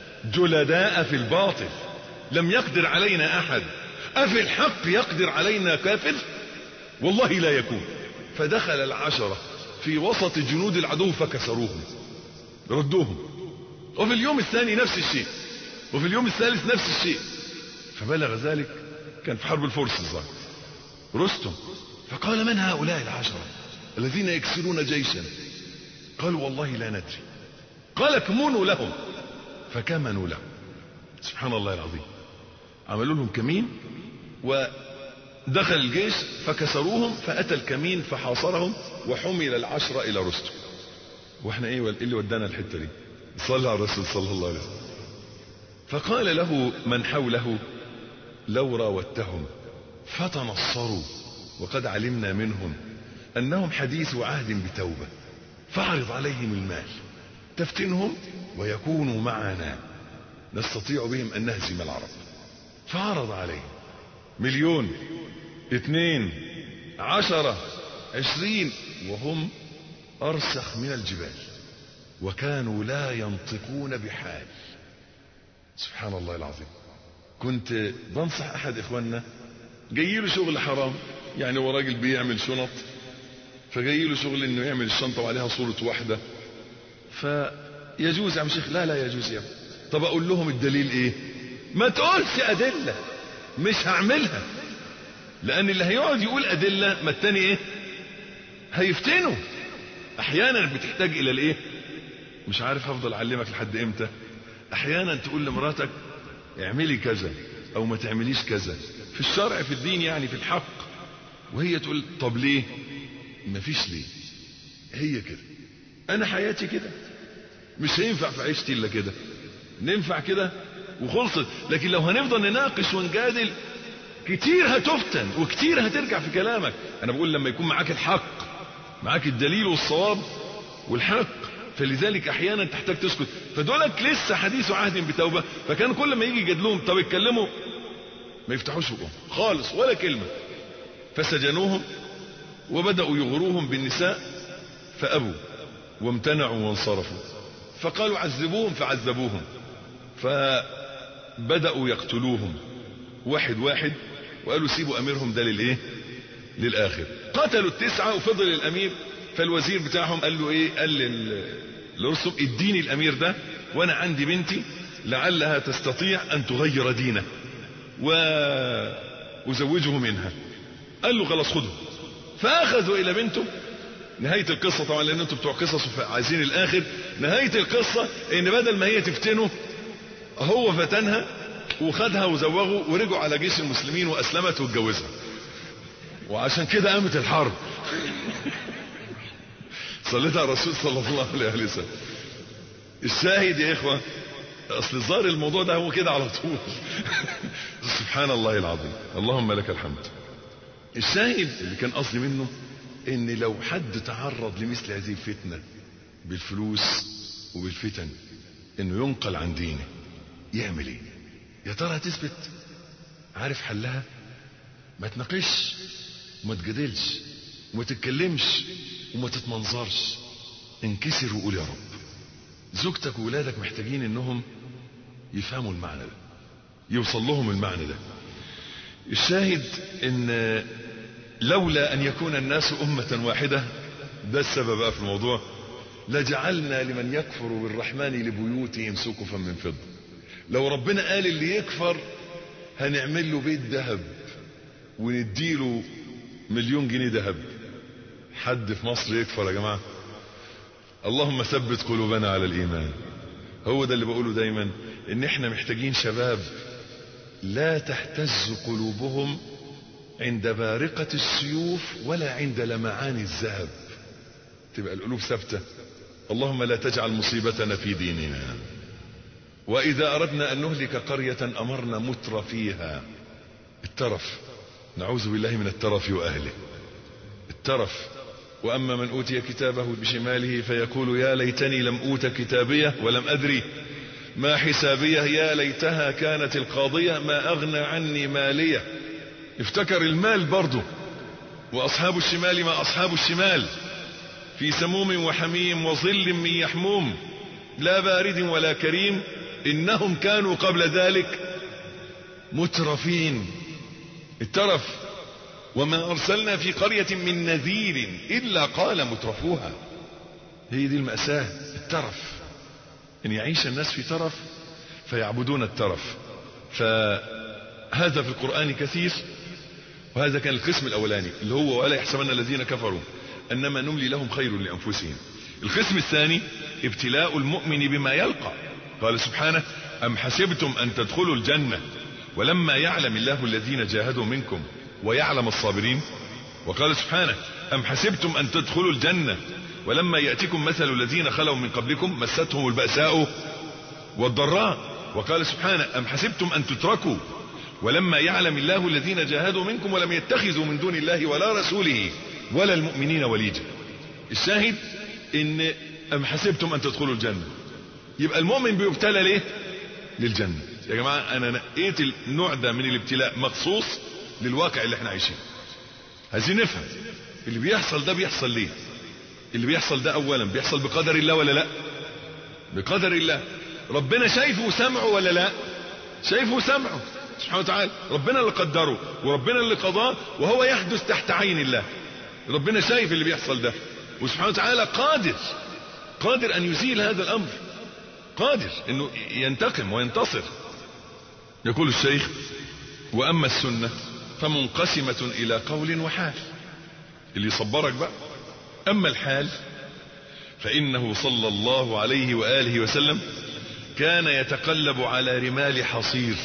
جلداء في الباطل لم يقدر علينا أحد أفي الحق يقدر علينا كافر والله لا يكون فدخل العشرة في وسط جنود العدو فكسروهم ردوهم وفي اليوم الثاني نفس الشيء وفي اليوم الثالث نفس الشيء فبلغ ذلك كان في حرب الفرس الظاهر رستم فقال من هؤلاء العشرة الذين يكسرون جيشا قالوا والله لا ندري قال اكمنوا لهم فكمنوا لهم سبحان الله العظيم عملوا لهم كمين ودخل الجيش فكسروهم فأتى الكمين فحاصرهم وحمل العشرة إلى رستم واحنا ايه اللي ودانا الحتة دي صلى على الرسول صلى الله عليه وسلم فقال له من حوله لو راودتهم فتنصروا وقد علمنا منهم أنهم حديث عهد بتوبة فاعرض عليهم المال تفتنهم ويكونوا معنا نستطيع بهم أن نهزم العرب فعرض عليهم مليون اثنين عشرة عشرين وهم أرسخ من الجبال وكانوا لا ينطقون بحال سبحان الله العظيم كنت بنصح أحد إخواننا جاي له شغل حرام يعني هو راجل بيعمل شنط فجاي له شغل انه يعمل الشنطه وعليها صوره واحده فيجوز يا عم شيخ لا لا يجوز يا عم طب اقول لهم الدليل ايه ما تقولش ادله مش هعملها لان اللي هيقعد يقول ادله ما التاني ايه هيفتنه احيانا بتحتاج الى الايه مش عارف هفضل اعلمك لحد امتى احيانا تقول لمراتك اعملي كذا او ما تعمليش كذا في الشرع في الدين يعني في الحق وهي تقول طب ليه مفيش ليه هي كده انا حياتي كده مش هينفع في عيشتي الا كده ننفع كده وخلصت لكن لو هنفضل نناقش ونجادل كتير هتفتن وكتير هترجع في كلامك انا بقول لما يكون معاك الحق معاك الدليل والصواب والحق فلذلك احيانا تحتاج تسكت فدولك لسه حديث عهد بتوبه فكان كل ما يجي يجادلوهم طب اتكلموا ما يفتحوش بقهم خالص ولا كلمه فسجنوهم وبدأوا يغروهم بالنساء فأبوا وامتنعوا وانصرفوا فقالوا عذبوهم فعذبوهم فبدأوا يقتلوهم واحد واحد وقالوا سيبوا أميرهم ده للإيه للآخر قتلوا التسعة وفضل الأمير فالوزير بتاعهم قال له إيه قال لرسم اديني الأمير ده وأنا عندي بنتي لعلها تستطيع أن تغير دينه وأزوجه منها قال له خلاص خده فأخذوا إلى بنته نهاية القصة طبعا لأن أنتم بتوع قصص عايزين الآخر نهاية القصة إن بدل ما هي تفتنه هو فتنها وخدها وزوغه ورجعوا على جيش المسلمين وأسلمت واتجوزها وعشان كده قامت الحرب صليت على الرسول صلى الله عليه وسلم الشاهد يا إخوة أصل الظاهر الموضوع ده هو كده على طول سبحان الله العظيم اللهم لك الحمد الشاهد اللي كان قصدي منه ان لو حد تعرض لمثل هذه الفتنة بالفلوس وبالفتن انه ينقل عن دينه يعمل ايه يا ترى هتثبت عارف حلها ما تناقش وما تجادلش وما تتكلمش وما تتمنظرش انكسر وقول يا رب زوجتك وولادك محتاجين انهم يفهموا المعنى ده يوصل لهم المعنى ده الشاهد ان لولا ان يكون الناس امة واحدة ده السبب بقى في الموضوع لجعلنا لمن يكفر بالرحمن لبيوتهم سقفا من فضة لو ربنا قال اللي يكفر هنعمل له بيت ذهب ونديله مليون جنيه ذهب حد في مصر يكفر يا جماعة اللهم ثبت قلوبنا على الايمان هو ده اللي بقوله دايما ان احنا محتاجين شباب لا تهتز قلوبهم عند بارقة السيوف ولا عند لمعان الذهب تبقى القلوب ثابتة اللهم لا تجعل مصيبتنا في ديننا وإذا أردنا أن نهلك قرية أمرنا متر فيها الترف نعوذ بالله من الترف وأهله الترف وأما من أوتي كتابه بشماله فيقول يا ليتني لم أوت كتابيه ولم أدري ما حسابيه يا ليتها كانت القاضية ما أغنى عني ماليه افتكر المال برضه واصحاب الشمال ما اصحاب الشمال في سموم وحميم وظل من يحموم لا بارد ولا كريم انهم كانوا قبل ذلك مترفين الترف وما ارسلنا في قرية من نذير الا قال مترفوها هي دي المأساة الترف ان يعيش الناس في ترف فيعبدون الترف فهذا في القرآن كثير وهذا كان القسم الاولاني اللي هو ولا يحسبن الذين كفروا انما نملي لهم خير لانفسهم القسم الثاني ابتلاء المؤمن بما يلقى قال سبحانه ام حسبتم ان تدخلوا الجنة ولما يعلم الله الذين جاهدوا منكم ويعلم الصابرين وقال سبحانه ام حسبتم ان تدخلوا الجنة ولما يأتكم مثل الذين خلوا من قبلكم مستهم البأساء والضراء وقال سبحانه ام حسبتم ان تتركوا ولما يعلم الله الذين جاهدوا منكم ولم يتخذوا من دون الله ولا رسوله ولا المؤمنين وليجا الشاهد ان ام حسبتم ان تدخلوا الجنة يبقى المؤمن بيبتلى ليه للجنة يا جماعة انا نقيت النوع ده من الابتلاء مخصوص للواقع اللي احنا عايشينه عايزين نفهم اللي بيحصل ده بيحصل ليه اللي بيحصل ده اولا بيحصل بقدر الله ولا لا بقدر الله ربنا شايفه وسمعه ولا لا شايفه وسمعه سبحانه وتعالى ربنا اللي قدره وربنا اللي قضاه وهو يحدث تحت عين الله ربنا شايف اللي بيحصل ده وسبحانه وتعالى قادر قادر ان يزيل هذا الامر قادر انه ينتقم وينتصر يقول الشيخ واما السنة فمنقسمة الى قول وحال اللي يصبرك بقى اما الحال فانه صلى الله عليه وآله وسلم كان يتقلب على رمال حصير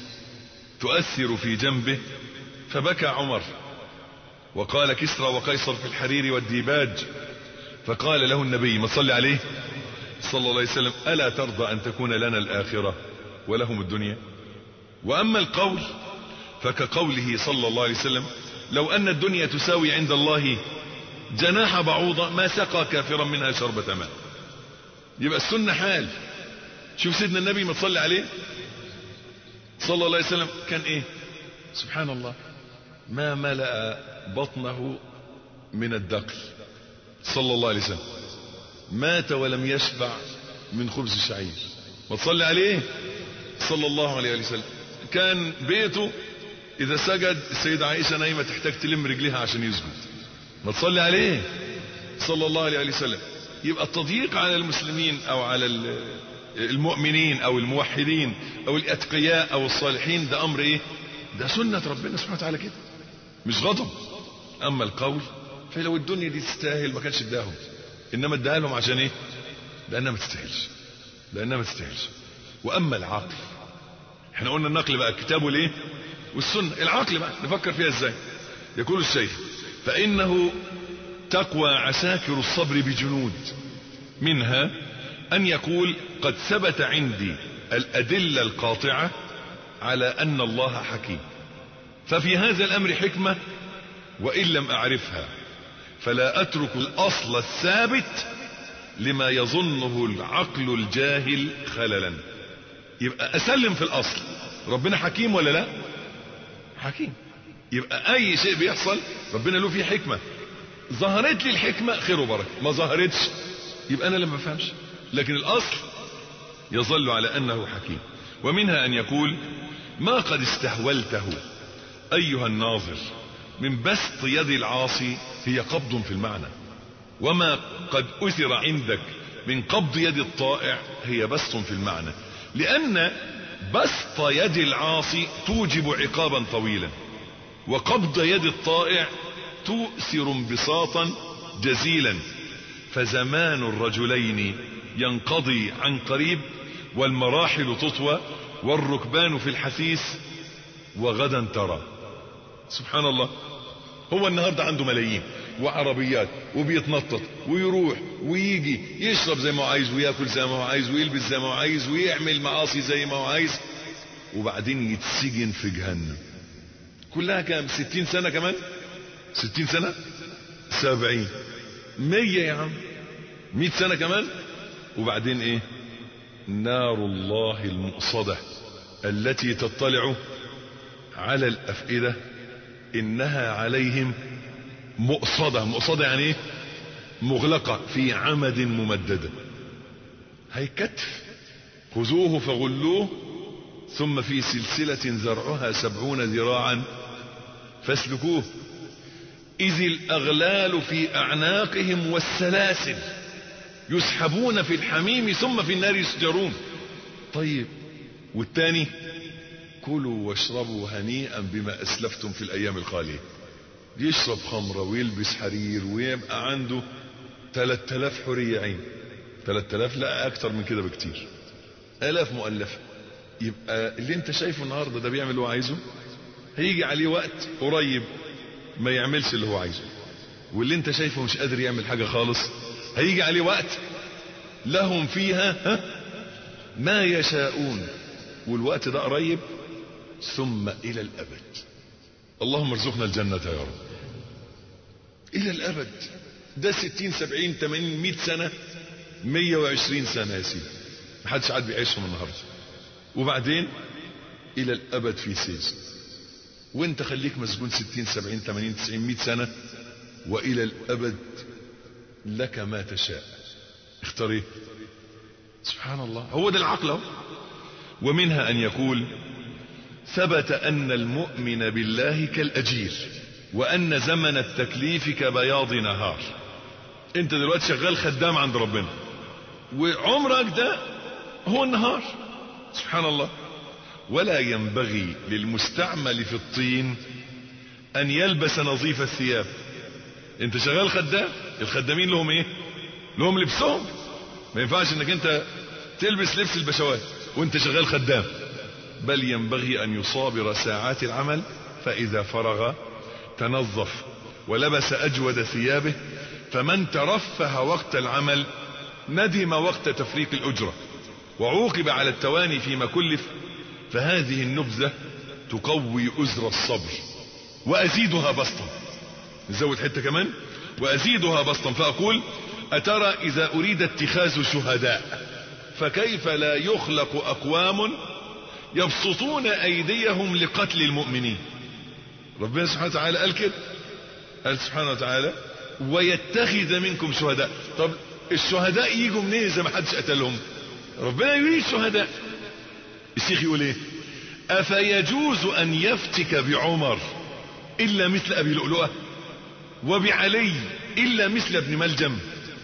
تؤثر في جنبه فبكى عمر وقال كسرى وقيصر في الحرير والديباج فقال له النبي ما صلي عليه صلى الله عليه وسلم ألا ترضى أن تكون لنا الآخرة ولهم الدنيا وأما القول فكقوله صلى الله عليه وسلم لو أن الدنيا تساوي عند الله جناح بعوضة ما سقى كافرا منها شربة ماء يبقى السنة حال شوف سيدنا النبي ما تصلي عليه صلى الله عليه وسلم كان ايه سبحان الله ما ملأ بطنه من الدقل صلى الله عليه وسلم مات ولم يشبع من خبز الشعير ما تصلي عليه صلى الله عليه وسلم كان بيته اذا سجد السيدة عائشة نايمة تحتاج تلم رجليها عشان يسجد ما تصلي عليه صلى الله عليه وسلم يبقى التضييق على المسلمين او على المؤمنين او الموحدين او الاتقياء او الصالحين ده امر ايه ده سنة ربنا سبحانه وتعالى كده مش غضب اما القول فلو الدنيا دي تستاهل ما كانش اداهم انما اداها لهم عشان ايه لانها ما تستاهلش لانها ما تستاهلش واما العقل احنا قلنا النقل بقى الكتاب والايه والسنه العقل بقى نفكر فيها ازاي يقول الشيخ فانه تقوى عساكر الصبر بجنود منها ان يقول قد ثبت عندي الادله القاطعه على ان الله حكيم ففي هذا الامر حكمه وان لم اعرفها فلا اترك الاصل الثابت لما يظنه العقل الجاهل خللا يبقى اسلم في الاصل ربنا حكيم ولا لا حكيم يبقى اي شيء بيحصل ربنا له فيه حكمه ظهرت لي الحكمه خير وبركه ما ظهرتش يبقى انا لما بفهمش لكن الاصل يظل على انه حكيم ومنها ان يقول ما قد استهولته ايها الناظر من بسط يد العاصي هي قبض في المعنى وما قد اثر عندك من قبض يد الطائع هي بسط في المعنى لان بسط يد العاصي توجب عقابا طويلا وقبض يد الطائع تؤثر انبساطا جزيلا فزمان الرجلين ينقضي عن قريب والمراحل تطوى والركبان في الحثيث وغدا ترى سبحان الله هو النهاردة عنده ملايين وعربيات وبيتنطط ويروح ويجي يشرب زي ما هو عايز وياكل زي ما هو عايز ويلبس زي ما هو عايز ويعمل معاصي زي ما هو عايز وبعدين يتسجن في جهنم كلها كام ستين سنة كمان ستين سنة سبعين مية يا عم مئة سنة كمان وبعدين ايه نار الله المؤصدة التي تطلع على الافئدة انها عليهم مؤصدة مؤصدة يعني ايه مغلقة في عمد ممددة هيكتف خذوه فغلوه ثم في سلسلة زرعها سبعون ذراعا فاسلكوه إذ الأغلال في أعناقهم والسلاسل يسحبون في الحميم ثم في النار يسجرون طيب والتاني كلوا واشربوا هنيئا بما أسلفتم في الأيام الخالية يشرب خمرة ويلبس حرير ويبقى عنده 3000 حرية عين 3000 لا أكتر من كده بكتير آلاف مؤلفة يبقى اللي انت شايفه النهاردة ده بيعمل اللي هو عايزه هيجي عليه وقت قريب ما يعملش اللي هو عايزه واللي انت شايفه مش قادر يعمل حاجة خالص هيجي عليه وقت لهم فيها ها ما يشاءون والوقت ده قريب ثم الى الابد اللهم ارزقنا الجنة يا رب الى الابد ده ستين سبعين تمانين مئة سنة مية وعشرين سنة يا سيدي محدش عاد بيعيشهم النهاردة وبعدين الى الابد في سجن وانت خليك مسجون ستين سبعين تمانين تسعين مئة سنة والى الابد لك ما تشاء اختار ايه سبحان الله هو ده العقل اهو ومنها ان يقول ثبت ان المؤمن بالله كالاجير وان زمن التكليف كبياض نهار انت دلوقتي شغال خدام عند ربنا وعمرك ده هو النهار سبحان الله ولا ينبغي للمستعمل في الطين ان يلبس نظيف الثياب انت شغال خدام الخدامين لهم ايه لهم لبسهم ما ينفعش انك انت تلبس لبس البشوات وانت شغال خدام بل ينبغي ان يصابر ساعات العمل فاذا فرغ تنظف ولبس اجود ثيابه فمن ترفه وقت العمل ندم وقت تفريق الاجرة وعوقب على التواني فيما كلف فهذه النبذة تقوي أزر الصبر وأزيدها بسطا نزود حتة كمان وأزيدها بسطا فأقول أترى إذا أريد اتخاذ شهداء فكيف لا يخلق أقوام يبسطون أيديهم لقتل المؤمنين ربنا سبحانه وتعالى قال كده قال سبحانه وتعالى ويتخذ منكم شهداء طب الشهداء يجوا منين اذا ما حدش قتلهم ربنا يريد شهداء الشيخ يقول ايه افيجوز ان يفتك بعمر الا مثل ابي لؤلؤه وبعلي الا مثل ابن ملجم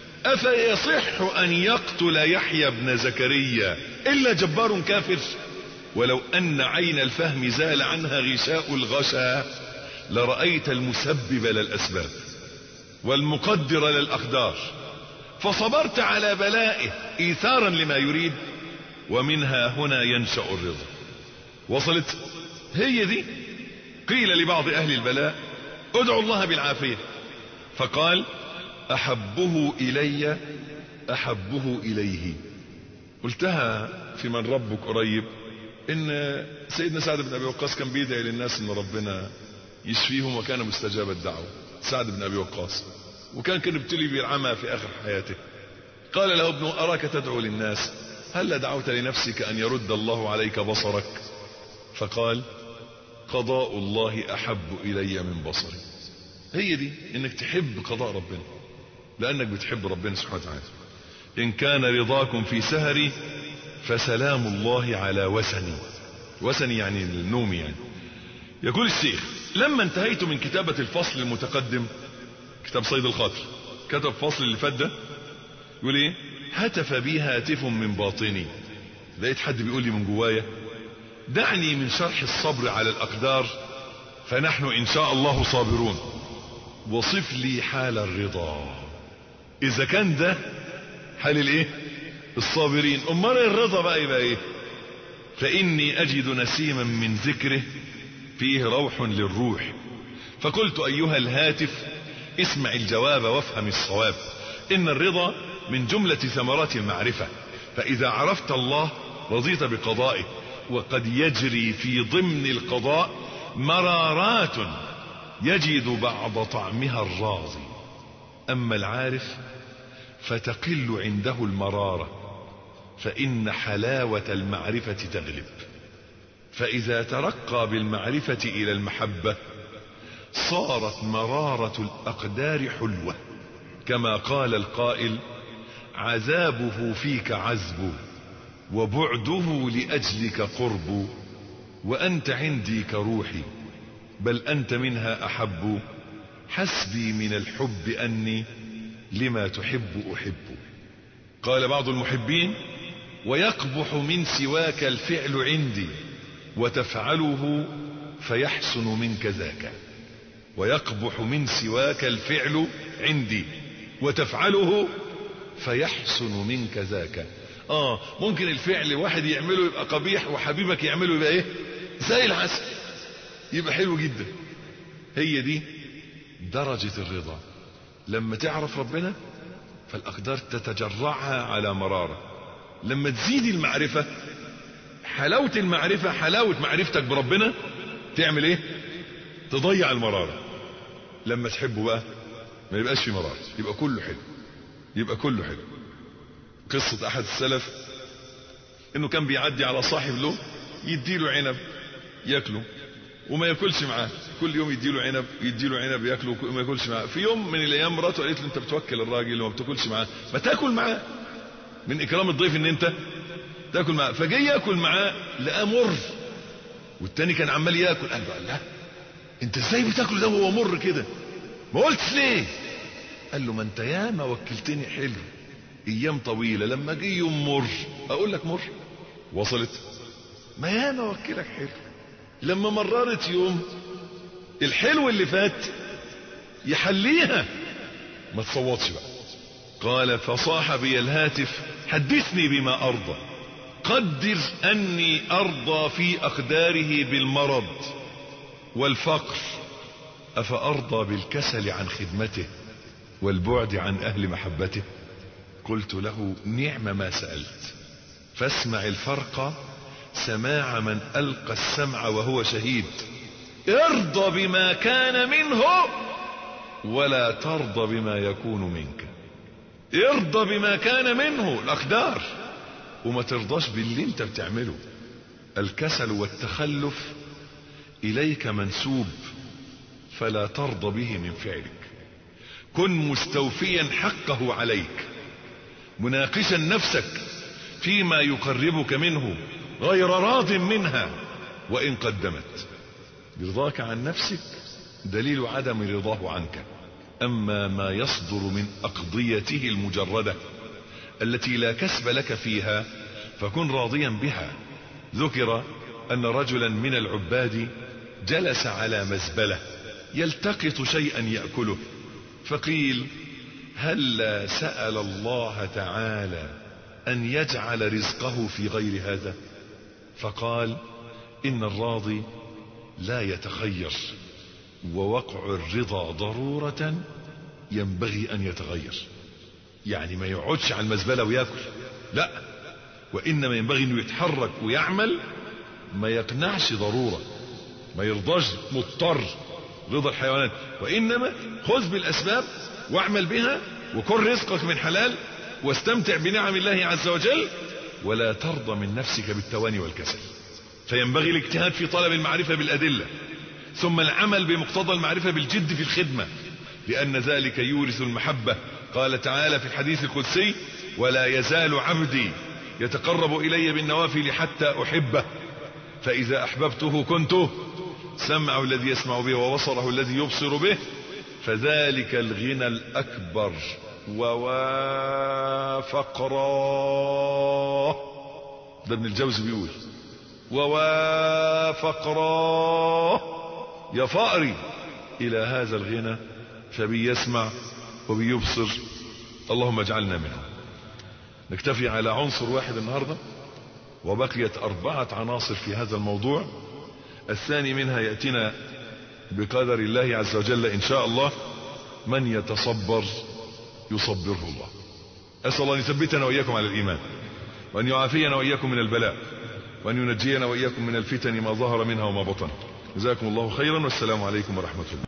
افيصح ان يقتل يحيى بن زكريا الا جبار كافر ولو ان عين الفهم زال عنها غشاء الغشا لرأيت المسبب للاسباب والمقدر للاقدار فصبرت على بلائه ايثارا لما يريد ومنها هنا ينشأ الرضا وصلت هي دي قيل لبعض اهل البلاء ادعوا الله بالعافية فقال احبه الي احبه اليه قلتها في من ربك قريب ان سيدنا سعد بن ابي وقاص كان بيدعي للناس ان ربنا يشفيهم وكان مستجاب الدعوة سعد بن ابي وقاص وكان كان ابتلي بالعمى في اخر حياته قال له ابنه اراك تدعو للناس هل دعوت لنفسك ان يرد الله عليك بصرك فقال قضاء الله احب الي من بصري هي دي انك تحب قضاء ربنا لانك بتحب ربنا سبحانه وتعالى ان كان رضاكم في سهري فسلام الله على وسني وسني يعني النوم يعني يقول الشيخ لما انتهيت من كتابة الفصل المتقدم كتاب صيد الخاطر كتب فصل اللي فات ده يقول ايه هتف بي هاتف من باطني لقيت حد بيقول لي من جوايا دعني من شرح الصبر على الاقدار فنحن ان شاء الله صابرون وصف لي حال الرضا اذا كان ده حال الايه الصابرين امال الرضا بقى يبقى ايه فاني اجد نسيما من ذكره فيه روح للروح فقلت ايها الهاتف اسمع الجواب وافهم الصواب ان الرضا من جملة ثمرات المعرفة فاذا عرفت الله رضيت بقضائه وقد يجري في ضمن القضاء مرارات يجد بعض طعمها الراضي اما العارف فتقل عنده المرارة فان حلاوة المعرفة تغلب فاذا ترقى بالمعرفة الى المحبة صارت مرارة الاقدار حلوة كما قال القائل عذابه فيك عذب وبعده لاجلك قرب وانت عندي كروحي بل انت منها احب حسبي من الحب اني لما تحب احب قال بعض المحبين ويقبح من سواك الفعل عندي وتفعله فيحسن منك ذاك ويقبح من سواك الفعل عندي وتفعله فيحسن منك ذاك اه ممكن الفعل واحد يعمله يبقى قبيح وحبيبك يعمله يبقى ايه زي العسل يبقى حلو جدا هي دي درجة الرضا لما تعرف ربنا فالاقدار تتجرعها على مرارة لما تزيد المعرفة حلاوة المعرفة حلاوة معرفتك بربنا تعمل ايه تضيع المرارة لما تحبه بقى ما يبقاش في مرارة يبقى كله حلو يبقى كله حلو قصة احد السلف انه كان بيعدي على صاحب له يديله عنب ياكله وما ياكلش معاه كل يوم يديله عنب يديله عنب ياكله وما ياكلش معاه في يوم من الايام مراته قالت له انت بتوكل الراجل اللي ما بتاكلش معاه ما تاكل معاه من اكرام الضيف ان انت تاكل معاه فجاي ياكل معاه لقاه مر والتاني كان عمال ياكل قال له لا انت ازاي بتاكل ده وهو مر كده ما قلتش ليه قال له ما انت ياما وكلتني حلو ايام طويله لما جه يوم مر اقول لك مر وصلت ما ياما وكلك حلو لما مررت يوم الحلو اللي فات يحليها ما تصوتش بقى قال فصاح بي الهاتف حدثني بما ارضى قدر اني ارضى في اقداره بالمرض والفقر افارضى بالكسل عن خدمته والبعد عن اهل محبته قلت له نعم ما سألت فاسمع الفرق سماع من ألقى السمع وهو شهيد ارضى بما كان منه ولا ترضى بما يكون منك ارضى بما كان منه الأقدار وما ترضاش باللي انت بتعمله الكسل والتخلف إليك منسوب فلا ترضى به من فعلك كن مستوفيا حقه عليك مناقشا نفسك فيما يقربك منه غير راض منها وإن قدمت رضاك عن نفسك دليل عدم رضاه عنك أما ما يصدر من أقضيته المجردة التي لا كسب لك فيها فكن راضيا بها ذكر أن رجلا من العباد جلس على مزبلة يلتقط شيئا يأكله فقيل هل سأل الله تعالى أن يجعل رزقه في غير هذا فقال إن الراضي لا يتخير ووقع الرضا ضرورة ينبغي أن يتغير يعني ما يقعدش على المزبلة ويأكل لا وإنما ينبغي أنه يتحرك ويعمل ما يقنعش ضرورة ما يرضاش مضطر رضا الحيوانات وإنما خذ بالأسباب واعمل بها وكن رزقك من حلال واستمتع بنعم الله عز وجل ولا ترضى من نفسك بالتواني والكسل فينبغي الاجتهاد في طلب المعرفة بالأدلة ثم العمل بمقتضى المعرفة بالجد في الخدمة لأن ذلك يورث المحبة قال تعالى في الحديث القدسي ولا يزال عبدي يتقرب إلي بالنوافل حتى أحبه فإذا أحببته كنت سمعه الذي يسمع به وبصره الذي يبصر به فذلك الغنى الأكبر ووافقراه ده ابن الجوزي بيقول ووافقراه يا فقري إلى هذا الغنى فبيسمع وبيبصر اللهم اجعلنا منه نكتفي على عنصر واحد النهاردة وبقيت أربعة عناصر في هذا الموضوع الثاني منها يأتينا بقدر الله عز وجل إن شاء الله من يتصبر يصبره الله أسأل الله أن يثبتنا وإياكم على الإيمان وأن يعافينا وإياكم من البلاء وأن ينجينا وإياكم من الفتن ما ظهر منها وما بطن جزاكم الله خيرا والسلام عليكم ورحمة الله